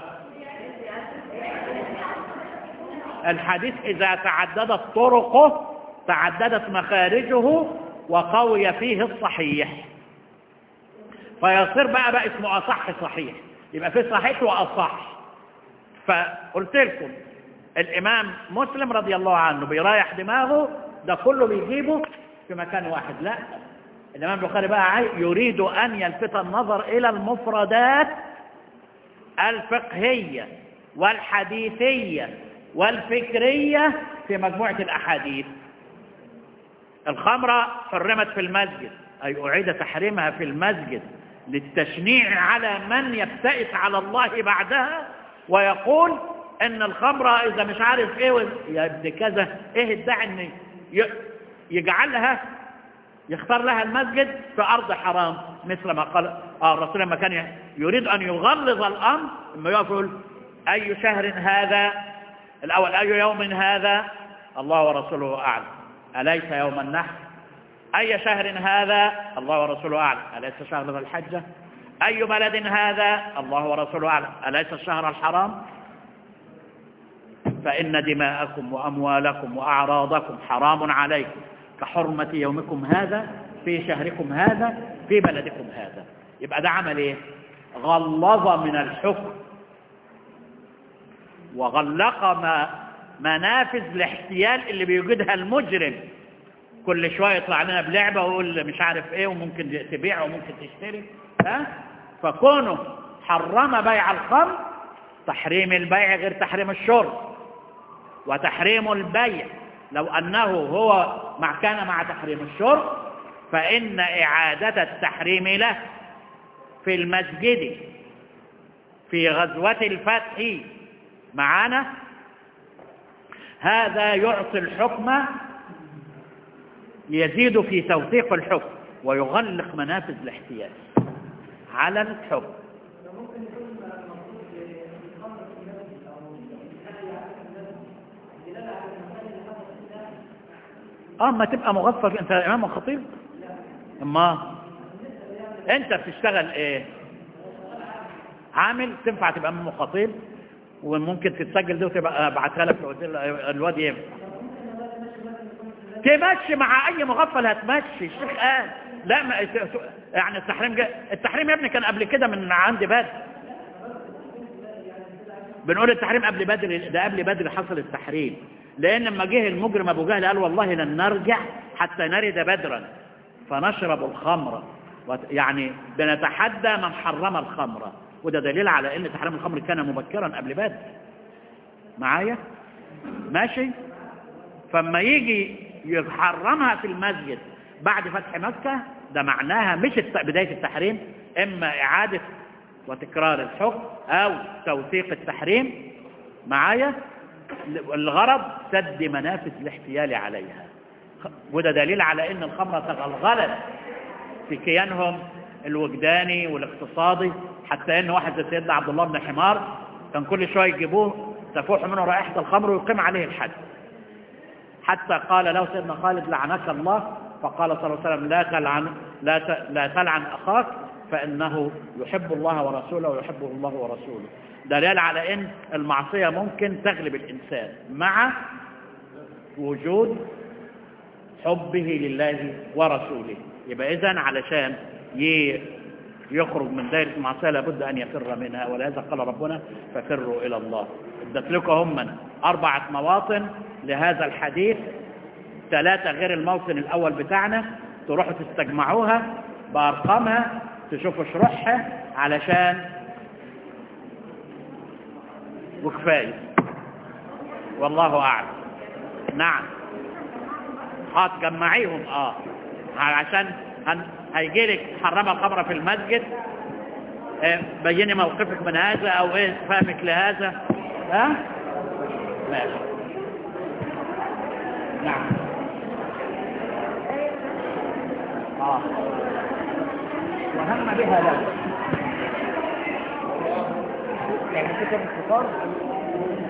الحديث إذا تعددت طرقه تعددت مخارجه وقوي فيه الصحيح فيصير بقى بقى اسمه أصح صحيح يبقى في صحيح وأصح فقلت لكم الإمام مسلم رضي الله عنه بيريح دماغه ده كله بيجيبه في مكان واحد لا الإمام البخاري بقى يريد أن يلفت النظر إلى المفردات الفقهية والحديثية والفكرية في مجموعة الأحاديث الخمرة حرمت في المسجد أي أعيد تحريمها في المسجد للتشنيع على من يبتئس على الله بعدها ويقول ان الخمرة اذا مش عارف ايه يا ابن كذا ايه الداعي ان يجعلها يختار لها المسجد في ارض حرام مثل ما قال آه الرسول لما كان يريد ان يغلظ الامر لما يقف يقول اي شهر هذا الاول اي يوم هذا الله ورسوله اعلم اليس يوم النحر اي شهر هذا الله ورسوله اعلم اليس شهر ذي الحجه اي بلد هذا الله ورسوله اعلم اليس الشهر الحرام فإن دماءكم وأموالكم وأعراضكم حرام عليكم كحرمة يومكم هذا في شهركم هذا في بلدكم هذا يبقى ده عمل ايه غلظ من الحكم وغلق ما منافذ الاحتيال اللي بيوجدها المجرم كل شوية يطلع لنا بلعبة ويقول مش عارف ايه وممكن تبيع وممكن تشتري ها فكونه حرم بيع الخمر تحريم البيع غير تحريم الشرب وتحريم البيع لو أنه هو مع كان مع تحريم الشرب فإن إعادة التحريم له في المسجد في غزوة الفتح معانا هذا يعطي الحكم يزيد في توثيق الحكم ويغلق منافذ الاحتياج على الحكم اه ما تبقى مغفل انت امام خطيب اما انت بتشتغل ايه عامل تنفع تبقى امام خطيب وممكن تتسجل دي وتبقى ابعتها لك الواد ينفع تمشي مع اي مغفل هتمشي الشيخ قال لا ما يعني التحريم جاء التحريم يا ابني كان قبل كده من عند بدر بنقول التحريم قبل بدر ده قبل بدر حصل التحريم لأن لما جه المجرم أبو جهل قال والله لن نرجع حتى نرد بدرا فنشرب الخمر يعني بنتحدى من حرم الخمر وده دليل على أن تحريم الخمر كان مبكرا قبل بدر معايا ماشي فما يجي يحرمها في المسجد بعد فتح مكة ده معناها مش بداية التحريم إما إعادة وتكرار الحكم أو توثيق التحريم معايا الغرض سد منافذ الاحتيال عليها وده دليل على ان الخمرة تغلغلت في كيانهم الوجداني والاقتصادي حتى ان واحد زي سيدنا عبد الله بن حمار كان كل شوية يجيبوه تفوح منه رائحة الخمر ويقيم عليه الحد حتى قال له سيدنا خالد لعنك الله فقال صلى الله عليه وسلم لا تلعن, لا لا تلعن أخاك فإنه يحب الله ورسوله ويحبه الله ورسوله دليل على ان المعصية ممكن تغلب الانسان مع وجود حبه لله ورسوله يبقى اذا علشان يخرج من دائرة المعصية لابد ان يفر منها ولهذا قال ربنا ففروا الى الله ادت لكم هم اربعة مواطن لهذا الحديث ثلاثة غير الموطن الاول بتاعنا تروحوا تستجمعوها بارقامها تشوفوا شروحها علشان وكفاية والله أعلم نعم هتجمعيهم اه عشان هن... هيجي لك حرم الخمر في المسجد اه بيني موقفك من هذا او ايه فهمك لهذا ها اه؟ ماشي نعم اه وهم بها لو يعني كتب الفطار